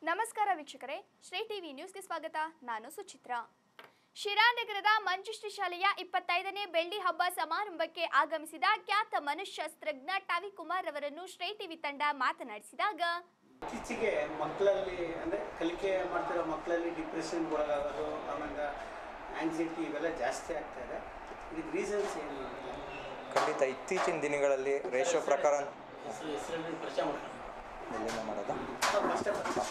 ನಮಸ್ಕಾರ ವೀಕ್ಷಕರೇ ಶ್ರೀ ಟಿವಿ ನ್ಯೂಸ್ಗೆ ಸ್ವಾಗತ ನಾನು ಸುಚಿತ್ರಾ ಶಿರಾನಗರದ ಮಂಜುಶ್ರೀ ಶಾಲೆಯ ಇಪ್ಪತ್ತೈದನೇ ಬೆಳ್ಳಿ ಹಬ್ಬ ಸಮಾರಂಭಕ್ಕೆ ಆಗಮಿಸಿದ ಖ್ಯಾತ ಮನಃಶಾಸ್ತ್ರಜ್ಞ ಟವಿ ಕುಮಾರ್ ಅವರನ್ನು ಶ್ರೀ ಟಿವಿ ತಂಡ ಮಾತನಾಡಿಸಿದಾಗ ಇತ್ತೀಚೆಗೆ ಮಕ್ಕಳಲ್ಲಿ ಅಂದರೆ ಕಲಿಕೆ ಮಾಡ್ತಿರೋ ಮಕ್ಕಳಲ್ಲಿ ಡಿಪ್ರೆಷನ್ಗೆ ಒಳಗಾಗೋದು ಆಮೇಲೆ ಆಂಗ್ಸೈಟಿ ಇವೆಲ್ಲ ಜಾಸ್ತಿ ಆಗ್ತಾ ಇದೆ ಇದಕ್ಕೆ ರೀಸನ್ಸ್ ಏನು ಖಂಡಿತ ಇತ್ತೀಚಿನ ದಿನಗಳಲ್ಲಿ ರೇಷೋ ಪ್ರಕಾರ ಹೆಸರು ಹೆಸರಲ್ಲಿ ಪರಿಚಯ ಮಾಡ್ಕೊಂಡು ಎಲ್ಲಿಂದ ಮಾಡೋದು ಫಸ್ಟ್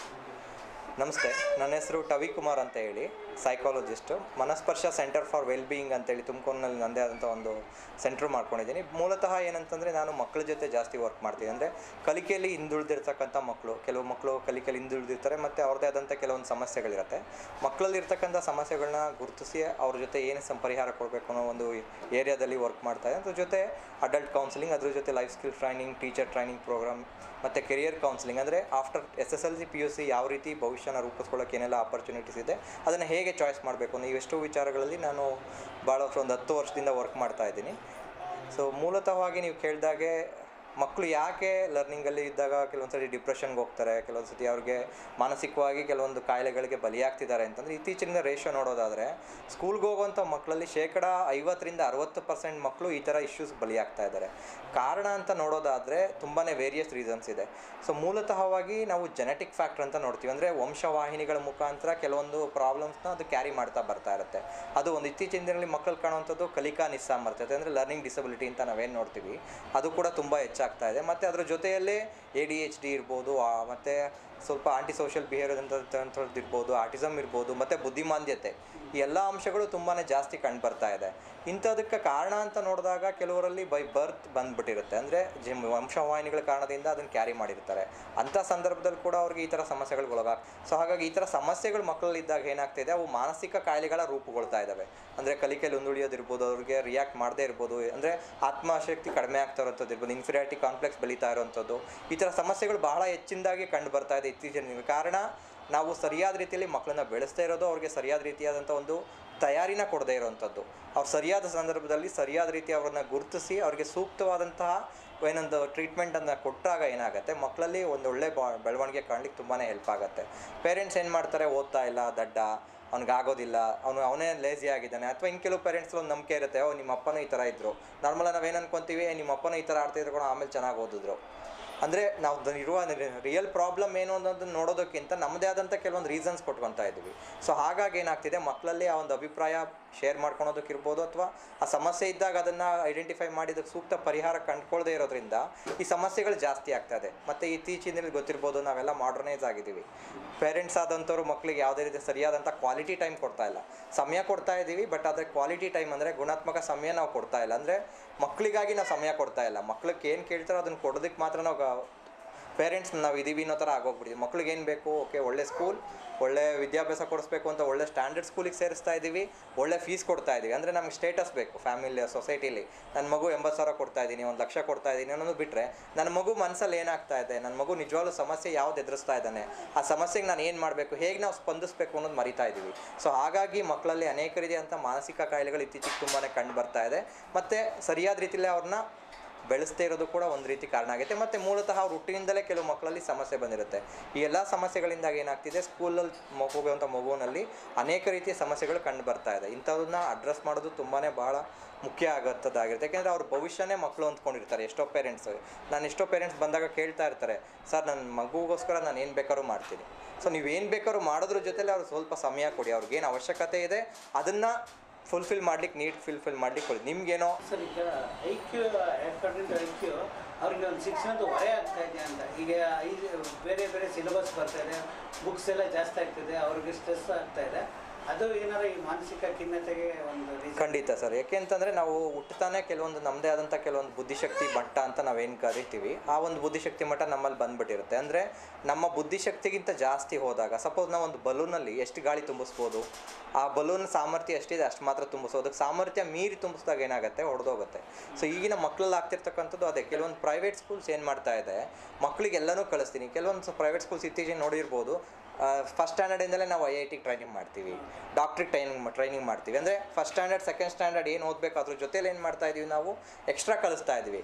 ನಮಸ್ತೆ ನನ್ನ ಹೆಸರು ಟವಿ ಕುಮಾರ್ ಅಂತ ಹೇಳಿ psychologist Manasparsha centre for well being ಅಂತೇಳಿ ತುಮಕೂರಿನಲ್ಲಿ ನನ್ನದೇ ಆದಂಥ ಒಂದು ಸೆಂಟ್ರ್ ಮಾಡ್ಕೊಂಡಿದ್ದೀನಿ ಮೂಲತಃ ಏನಂತಂದರೆ ನಾನು ಮಕ್ಕಳ ಜೊತೆ ಜಾಸ್ತಿ ವರ್ಕ್ ಮಾಡ್ತೀನಿ ಅಂದರೆ ಕಲಿಕೆಯಲ್ಲಿ ಹಿಂದುಳಿದಿರ್ತಕ್ಕಂಥ ಮಕ್ಕಳು ಕೆಲವು ಮಕ್ಕಳು ಕಲಿಕೆಯಲ್ಲಿ ಹಿಂದುಳಿದಿರ್ತಾರೆ ಮತ್ತು ಅವ್ರದ್ದೇ ಆದಂಥ ಕೆಲವೊಂದು ಸಮಸ್ಯೆಗಳಿರುತ್ತೆ ಮಕ್ಕಳಲ್ಲಿ ಇರ್ತಕ್ಕಂಥ ಸಮಸ್ಯೆಗಳನ್ನ ಗುರುತಿಸಿ ಅವ್ರ ಜೊತೆ ಏನು ಸಂ ಪರಿಹಾರ ಕೊಡಬೇಕು ಅನ್ನೋ ಒಂದು ಏರಿಯಾದಲ್ಲಿ ವರ್ಕ್ ಮಾಡ್ತಾ ಇದೆ ಅದ್ರ ಜೊತೆ ಅಡಲ್ಟ್ ಕೌನ್ಸಿಲಿಂಗ್ ಅದ್ರ ಜೊತೆ life skill training teacher training programme ಮತ್ತು ಕೆರಿಯರ್ ಕೌನ್ಸಿಲಿಂಗ್ ಅಂದರೆ after S S L C P U C ಯಾವ ರೀತಿ ಭವಿಷ್ಯನ ರೂಪಿಸ್ಕೊಳ್ಳೋಕೆ ಏನೆಲ್ಲ ಆಪರ್ಚುನಿಟೀಸ್ ಇದೆ ಅದನ್ನು ಹೇಗೆ ಚಾಯ್ಸ್ ಮಾಡಬೇಕು ಅನ್ನೋ ಇವೆಷ್ಟು ವಿಚಾರಗಳಲ್ಲಿ ನಾನು ಭಾಳ ಒಂದು ಹತ್ತು ವರ್ಷದಿಂದ ವರ್ಕ್ ಮಾಡ್ತಾ ಇದ್ದೀನಿ ಸೊ ಮೂಲತಃವಾಗಿ ನೀವು ಕೇಳಿದಾಗೆ ಮಕ್ಕಳು ಯಾಕೆ ಲರ್ನಿಂಗಲ್ಲಿ ಇದ್ದಾಗ ಕೆಲವೊಂದು ಸತಿ ಡಿಪ್ರೆಷನ್ಗೆ ಹೋಗ್ತಾರೆ ಕೆಲವೊಂದು ಸತಿ ಅವ್ರಿಗೆ ಮಾನಸಿಕವಾಗಿ ಕೆಲವೊಂದು ಕಾಯಿಲೆಗಳಿಗೆ ಬಲಿಯಾಗ್ತಿದ್ದಾರೆ ಅಂತಂದರೆ ಇತ್ತೀಚಿನ ರೇಷೋ ನೋಡೋದಾದರೆ ಸ್ಕೂಲ್ಗೆ ಹೋಗುವಂಥ ಮಕ್ಕಳಲ್ಲಿ ಶೇಕಡ ಐವತ್ತರಿಂದ ಅರವತ್ತು ಪರ್ಸೆಂಟ್ ಮಕ್ಕಳು ಈ ಥರ ಇಶ್ಯೂಸ್ ಬಲಿಯಾಗ್ತಾ ಇದ್ದಾರೆ ಕಾರಣ ಅಂತ ನೋಡೋದಾದರೆ ತುಂಬಾ ವೇರಿಯಸ್ ರೀಸನ್ಸ್ ಇದೆ ಸೊ ಮೂಲತಃವಾಗಿ ನಾವು ಜೆನೆಟಿಕ್ ಫ್ಯಾಕ್ಟರ್ ಅಂತ ನೋಡ್ತೀವಿ ಅಂದರೆ ವಂಶವಾಹಿನಿಗಳ ಮುಖಾಂತರ ಕೆಲವೊಂದು ಪ್ರಾಬ್ಲಮ್ಸ್ನ ಅದು ಕ್ಯಾರಿ ಮಾಡ್ತಾ ಬರ್ತಾ ಇರುತ್ತೆ ಅದು ಒಂದು ಇತ್ತೀಚಿನ ದಿನಗಳಲ್ಲಿ ಮಕ್ಕಳು ಕಾಣುವಂಥದ್ದು ಕಲಿಕಾ ನಿಸ್ಸಾಮರ್ಥ್ಯತೆ ಅಂದರೆ ಲರ್ನಿಂಗ್ ಡಿಸಬಿಲಿಟಿ ಅಂತ ನಾವೇನು ನೋಡ್ತೀವಿ ಅದು ಕೂಡ ತುಂಬ ಹೆಚ್ಚಾಗ್ತಾ ಇದೆ ಮತ್ತು ಅದರ ಜೊತೆಯಲ್ಲೇ ಎ ಡಿ ಎಚ್ ಡಿ ಇರ್ಬೋದು ಆ, ಮತ್ತು ಸ್ವಲ್ಪ ಆಂಟಿ ಸೋಷಿಯಲ್ ಬಿಹೇವಿಯರ್ ಅಂತ ಇರ್ಬೋದು ಆಟಿಸಮ್ ಇರ್ಬೋದು ಮತ್ತು ಬುದ್ಧಿಮಾಂದ್ಯತೆ ಈ ಎಲ್ಲ ಅಂಶಗಳು ತುಂಬಾ ಜಾಸ್ತಿ ಕಂಡು ಬರ್ತಾ ಇದೆ ಇಂಥದಕ್ಕೆ ಕಾರಣ ಅಂತ ನೋಡಿದಾಗ ಕೆಲವರಲ್ಲಿ ಬೈ ಬರ್ತ್ ಬಂದ್ಬಿಟ್ಟಿರುತ್ತೆ ಅಂದರೆ ಜಿಮ್ ವಂಶವಾಹಿನಿಗಳ ಕಾರಣದಿಂದ ಅದನ್ನು ಕ್ಯಾರಿ ಮಾಡಿರ್ತಾರೆ ಅಂಥ ಸಂದರ್ಭದಲ್ಲಿ ಕೂಡ ಅವ್ರಿಗೆ ಈ ಥರ ಸಮಸ್ಯೆಗಳು ಒಳಗಾಗ ಸೊ ಹಾಗಾಗಿ ಈ ಥರ ಸಮಸ್ಯೆಗಳು ಮಕ್ಕಳಲ್ಲಿ ಇದ್ದಾಗ ಏನಾಗ್ತಿದೆ ಅವು ಮಾನಸಿಕ ಕಾಯಿಲೆಗಳ ರೂಪುಗೊಳ್ತಾ ಇದ್ದಾವೆ ಅಂದರೆ ಕಲಿಕೆಯಲ್ಲಿ ಮುಂದುಳಿಯೋದಿರ್ಬೋದು ಅವ್ರಿಗೆ ರಿಯಾಕ್ಟ್ ಮಾಡದೇ ಇರ್ಬೋದು ಅಂದರೆ ಆತ್ಮಶಕ್ತಿ ಕಡಿಮೆ ಆಗ್ತಾ ಇರೋಂಥದ್ದು ಇರ್ಬೋದು ಇನ್ಫಿರಿಯಾರಿಟಿ ಕಾಂಪ್ಲೆಕ್ಸ್ ಬೆಳೀತಾ ಇರೋವಂಥದ್ದು ಈ ಥರ ಸಮಸ್ಯೆಗಳು ಬಹಳ ಹೆಚ್ಚಿನದಾಗಿ ಕಂಡು ಬರ್ತಾ ಇದೆ ಇತ್ತೀಚಿನ ದಿನಗಳಲ್ಲಿ. ಕಾರಣ ನಾವು ಸರಿಯಾದ ರೀತಿಯಲ್ಲಿ ಮಕ್ಕಳನ್ನ ಬೆಳೆಸ್ತಾ ಇರೋದು ಅವ್ರಿಗೆ ಸರಿಯಾದ ರೀತಿಯಾದಂಥ ಒಂದು ತಯಾರಿನ ಕೊಡದೇ ಇರೋವಂಥದ್ದು ಅವ್ರು ಸರಿಯಾದ ಸಂದರ್ಭದಲ್ಲಿ ಸರಿಯಾದ ರೀತಿ ಅವ್ರನ್ನ ಗುರುತಿಸಿ ಅವ್ರಿಗೆ ಸೂಕ್ತವಾದಂತಹ ಏನೊಂದು ಟ್ರೀಟ್ಮೆಂಟನ್ನು ಕೊಟ್ಟಾಗ ಏನಾಗುತ್ತೆ ಮಕ್ಕಳಲ್ಲಿ ಒಂದು ಒಳ್ಳೆ ಬಾ ಬೆಳವಣಿಗೆ ಕಾಣ್ಲಿಕ್ಕೆ ತುಂಬಾ ಹೆಲ್ಪ್ ಆಗುತ್ತೆ ಪೇರೆಂಟ್ಸ್ ಏನು ಮಾಡ್ತಾರೆ ಓದ್ತಾ ಇಲ್ಲ ದಡ್ಡ ಅವ್ನಿಗೆ ಆಗೋದಿಲ್ಲ ಅವನು ಅವನೇ ಲೇಸಿ ಆಗಿದ್ದಾನೆ ಅಥವಾ ಇನ್ನು ಕೆಲವು ಪೇರೆಂಟ್ಸ್ ಒಂದು ನಂಬಿಕೆ ಇರುತ್ತೆ ಓ ನಿಮ್ಮ ಅಪ್ಪನೂ ಈ ಥರ ಇದ್ದರು ನಾರ್ಮಲ್ ನಾವೇನು ಅನ್ಕೊಂತೀವಿ ನಿಮ್ಮ ಅಪ್ಪನೂ ಈ ಥರ ಆಡ್ತಾ ಇದ್ರು ಕೂಡ ಆಮೇಲೆ ಚೆನ್ನಾಗಿ ಓದಿದ್ರು ಅಂದರೆ ನಾವು ದ- ಇರುವ ರಿಯಲ್ ಪ್ರಾಬ್ಲಮ್ ಏನು ಅನ್ನೋದನ್ನ ನೋಡೋದಕ್ಕಿಂತ ನಮ್ಮದೇ ಆದಂಥ ಕೆಲವೊಂದು ರೀಸನ್ಸ್ ಕೊಟ್ಕೊತಾ ಇದ್ವಿ ಸೊ ಹಾಗಾಗಿ ಏನಾಗ್ತಿದೆ ಮಕ್ಕಳಲ್ಲಿ ಆ ಒಂದು ಅಭಿಪ್ರಾಯ ಶೇರ್ ಮಾಡ್ಕೊಳೋದಕ್ಕಿರ್ಬೋದು ಅಥವಾ ಆ ಸಮಸ್ಯೆ ಇದ್ದಾಗ ಅದನ್ನು ಐಡೆಂಟಿಫೈ ಮಾಡಿದಕ್ಕೆ ಸೂಕ್ತ ಪರಿಹಾರ ಕಂಡುಕೊಳ್ಳದೆ ಇರೋದ್ರಿಂದ ಈ ಸಮಸ್ಯೆಗಳು ಜಾಸ್ತಿ ಆಗ್ತಾ ಇದೆ ಮತ್ತು ಇತ್ತೀಚಿನಲ್ಲಿ ಗೊತ್ತಿರ್ಬೋದು ನಾವೆಲ್ಲ ಮಾಡರ್ನೈಸ್ ಆಗಿದ್ದೀವಿ ಪೇರೆಂಟ್ಸ್ ಆದಂಥವ್ರು ಮಕ್ಕಳಿಗೆ ಯಾವುದೇ ರೀತಿ ಸರಿಯಾದಂಥ ಕ್ವಾಲಿಟಿ ಟೈಮ್ ಕೊಡ್ತಾ ಇಲ್ಲ ಸಮಯ ಕೊಡ್ತಾ ಇದ್ದೀವಿ ಬಟ್ ಆದರೆ ಕ್ವಾಲಿಟಿ ಟೈಮ್ ಅಂದರೆ ಗುಣಾತ್ಮಕ ಸಮಯ ನಾವು ಕೊಡ್ತಾ ಇಲ್ಲ ಅಂದರೆ ಮಕ್ಕಳಿಗಾಗಿ ನಾವು ಸಮಯ ಕೊಡ್ತಾ ಇಲ್ಲ ಮಕ್ಳಿಗೆ ಏನು ಕೇಳ್ತಾರೋ ಅದನ್ನು ಕೊಡೋದಕ್ಕೆ ಮಾತ್ರ ನಾವು ಗ- ಪೇರೆಂಟ್ಸ್ ನಾವು ಇದೀವಿ ಅನ್ನೋ ಥರ ಆಗೋಗ್ಬಿಟ್ಟಿದ್ವಿ ಮಕ್ಳಿಗೆ ಏನು ಬೇಕು ಓಕೆ ಒಳ್ಳೆ ಸ್ಕೂಲ್ ಒಳ್ಳೆ ವಿದ್ಯಾಭ್ಯಾಸ ಕೊಡಿಸ್ಬೇಕು ಅಂತ ಒಳ್ಳೆ ಸ್ಟ್ಯಾಂಡರ್ಡ್ ಸ್ಕೂಲಿಗೆ ಸೇರಿಸ್ತಾ ಇದ್ದೀವಿ ಒಳ್ಳೆ ಫೀಸ್ ಕೊಡ್ತಾ ಇದ್ದೀವಿ ಅಂದರೆ ನಮ್ಗೆ ಸ್ಟೇಟಸ್ ಬೇಕು ಫ್ಯಾಮಿಲಿ ಸೊಸೈಟಿಲಿ ನನ್ನ ಮಗು ಎಂಬತ್ತು ಸಾವಿರ ಕೊಡ್ತಾ ಇದ್ದೀನಿ ಒಂದು ಲಕ್ಷ ಕೊಡ್ತಾ ಇದ್ದೀನಿ ಅನ್ನೋದು ಬಿಟ್ಟರೆ ನನ್ನ ಮಗು ಮನಸ್ಸಲ್ಲಿ ಏನಾಗ್ತಾ ಇದೆ ನನ್ನ ಮಗು ನಿಜವಾಗ್ಲೂ ಸಮಸ್ಯೆ ಯಾವ್ದು ಎದುರಿಸ್ತಾ ಇದ್ದಾನೆ ಆ ಸಮಸ್ಯೆಗೆ ನಾನು ಏನು ಮಾಡಬೇಕು ಹೇಗೆ ನಾವು ಸ್ಪಂದಿಸಬೇಕು ಅನ್ನೋದು ಮರಿತಾ ಇದ್ದೀವಿ ಸೊ ಹಾಗಾಗಿ ಮಕ್ಕಳಲ್ಲಿ ಅನೇಕ ರೀತಿಯಂಥ ಮಾನಸಿಕ ಕಾಯಿಲೆಗಳು ಇತ್ತೀಚೆಗೆ ತುಂಬಾ ಕಂಡು ಬರ್ತಾ ಇದೆ ಮತ್ತು ಸರಿಯಾದ ರೀತಿಯಲ್ಲಿ ಅವ್ರನ್ನ ಬೆಳೆಸ್ದೇ ಇರೋದು ಕೂಡ ಒಂದು ರೀತಿ ಕಾರಣ ಆಗುತ್ತೆ ಮತ್ತು ಮೂಲತಃ ಅವ್ರ ಹುಟ್ಟಿನಿಂದಲೇ ಕೆಲವು ಮಕ್ಕಳಲ್ಲಿ ಸಮಸ್ಯೆ ಬಂದಿರುತ್ತೆ ಈ ಎಲ್ಲ ಸಮಸ್ಯೆಗಳಿಂದ ಏನಾಗ್ತಿದೆ ಸ್ಕೂಲಲ್ಲಿ ಹೋಗುವಂಥ ಮಗುವಿನಲ್ಲಿ ಅನೇಕ ರೀತಿಯ ಸಮಸ್ಯೆಗಳು ಕಂಡು ಬರ್ತಾ ಇದೆ ಇಂಥದನ್ನ ಅಡ್ರೆಸ್ ಮಾಡೋದು ತುಂಬಾ ಭಾಳ ಮುಖ್ಯ ಆಗುತ್ತದಾಗಿರುತ್ತೆ ಯಾಕೆಂದರೆ ಅವ್ರ ಭವಿಷ್ಯನೇ ಮಕ್ಕಳು ಅಂದ್ಕೊಂಡಿರ್ತಾರೆ ಎಷ್ಟೋ ಪೇರೆಂಟ್ಸ್ ನಾನು ಎಷ್ಟೋ ಪೇರೆಂಟ್ಸ್ ಬಂದಾಗ ಕೇಳ್ತಾ ಇರ್ತಾರೆ ಸರ್ ನನ್ನ ಮಗುಗೋಸ್ಕರ ನಾನು ಏನು ಬೇಕಾದ್ರೂ ಮಾಡ್ತೀನಿ ಸೊ ನೀವು ಏನು ಬೇಕಾದ್ರೂ ಮಾಡೋದ್ರ ಜೊತೆಲಿ ಅವ್ರು ಸ್ವಲ್ಪ ಸಮಯ ಕೊಡಿ ಅವ್ರಿಗೇನು ಅವಶ್ಯಕತೆ ಇದೆ ಅದನ್ನು ಫುಲ್ಫಿಲ್ ಮಾಡ್ಲಿಕ್ಕೆ ನೀಟ್ ಫುಲ್ಫಿಲ್ ಮಾಡ್ಲಿಕ್ಕೆ ಕೊಡಿ ನಿಮ್ಗೇನೋ ಸರ್ ಈಗ I Q according to I Q ಅವ್ರಿಗೆ ಒಂದು ಶಿಕ್ಷಣದ ಹೊರೆ ಆಗ್ತಾ ಇದೆ ಅಂತ ಈಗ ಐದು ಬೇರೆ ಬೇರೆ ಸಿಲೆಬಸ್ ಬರ್ತಾ ಇದೆ ಬುಕ್ಸ್ ಎಲ್ಲ ಜಾಸ್ತಿ ಆಗ್ತಿದೆ ಅವ್ರಿಗೆ ಸ್ಟ್ರೆಸ್ ಆಗ್ತಾ ಇದೆ ಅದು ಏನಾರ ಈ ಮಾನಸಿಕ ಖಿನ್ನತೆಗೆ ಒಂದು reason? ಖಂಡಿತ ಸರ್ ಯಾಕೆಂತಂದರೆ ನಾವು ಹುಟ್ಟುತ್ತಾನೆ ಕೆಲವೊಂದು ನಮ್ಮದೇ ಆದಂಥ ಕೆಲವೊಂದು ಬುದ್ಧಿಶಕ್ತಿ ಮಟ್ಟ ಅಂತ ನಾವೇನು ಕರಿತೀವಿ ಆ ಒಂದು ಬುದ್ಧಿಶಕ್ತಿ ಮಟ್ಟ ನಮ್ಮಲ್ಲಿ ಬಂದ್ಬಿಟ್ಟಿರುತ್ತೆ ಅಂದರೆ ನಮ್ಮ ಬುದ್ಧಿಶಕ್ತಿಗಿಂತ ಜಾಸ್ತಿ ಹೋದಾಗ ಸಪೋಸ್ ನಾವು ಒಂದು ಬಲೂನಲ್ಲಿ ಎಷ್ಟು ಗಾಳಿ ತುಂಬಿಸ್ಬೋದು ಆ ಬಲೂನ್ ಸಾಮರ್ಥ್ಯ ಎಷ್ಟಿದೆ ಅಷ್ಟು ಮಾತ್ರ ತುಂಬಿಸೋದು ಅದಕ್ಕೆ ಸಾಮರ್ಥ್ಯ ಮೀರಿ ತುಂಬಿಸಿದಾಗ ಏನಾಗುತ್ತೆ ಹೊಡೆದೋಗುತ್ತೆ ಸೊ ಈಗಿನ ಮಕ್ಕಳಲ್ಲಿ ಆಗ್ತಿರ್ತಕ್ಕಂಥದ್ದು ಅದೇ ಕೆಲವೊಂದು ಪ್ರೈವೇಟ್ ಸ್ಕೂಲ್ಸ್ ಏನು ಮಾಡ್ತಾ ಇದೆ ಮಕ್ಕಳಿಗೆ ಎಲ್ಲನೂ ಕಳಿಸ್ತೀನಿ ಕೆಲವೊಂದು ಪ್ರೈವೇಟ್ ಸ್ಕೂಲ್ಸ್ ಇತ್ತೀಚೆಗೆ ನೋಡಿರ್ಬೋದು ಫಸ್ಟ್ ಸ್ಟ್ಯಾಂಡರ್ಡಿಂದಲೇ ನಾವು ಐ ಐ ಟಿಗೆ ಟ್ರೈನಿಂಗ್ ಮಾಡ್ತೀವಿ ಡಾಕ್ಟ್ರಿಗೆ ಟ್ರೈನಿಂಗ್ ಟ್ರೈನಿಂಗ್ ಮಾಡ್ತೀವಿ ಅಂದರೆ ಫಸ್ಟ್ ಸ್ಟ್ಯಾಂಡರ್ಡ್ ಸೆಕೆಂಡ್ ಸ್ಟ್ಯಾಂಡರ್ಡ್ ಏನು ಓದಬೇಕು ಅದ್ರ ಜೊತೆಲಿ ಏನು ಮಾಡ್ತಾ ಇದೀವಿ ನಾವು ಎಕ್ಸ್ಟ್ರಾ ಕಳಿಸ್ತಾ ಇದ್ದೀವಿ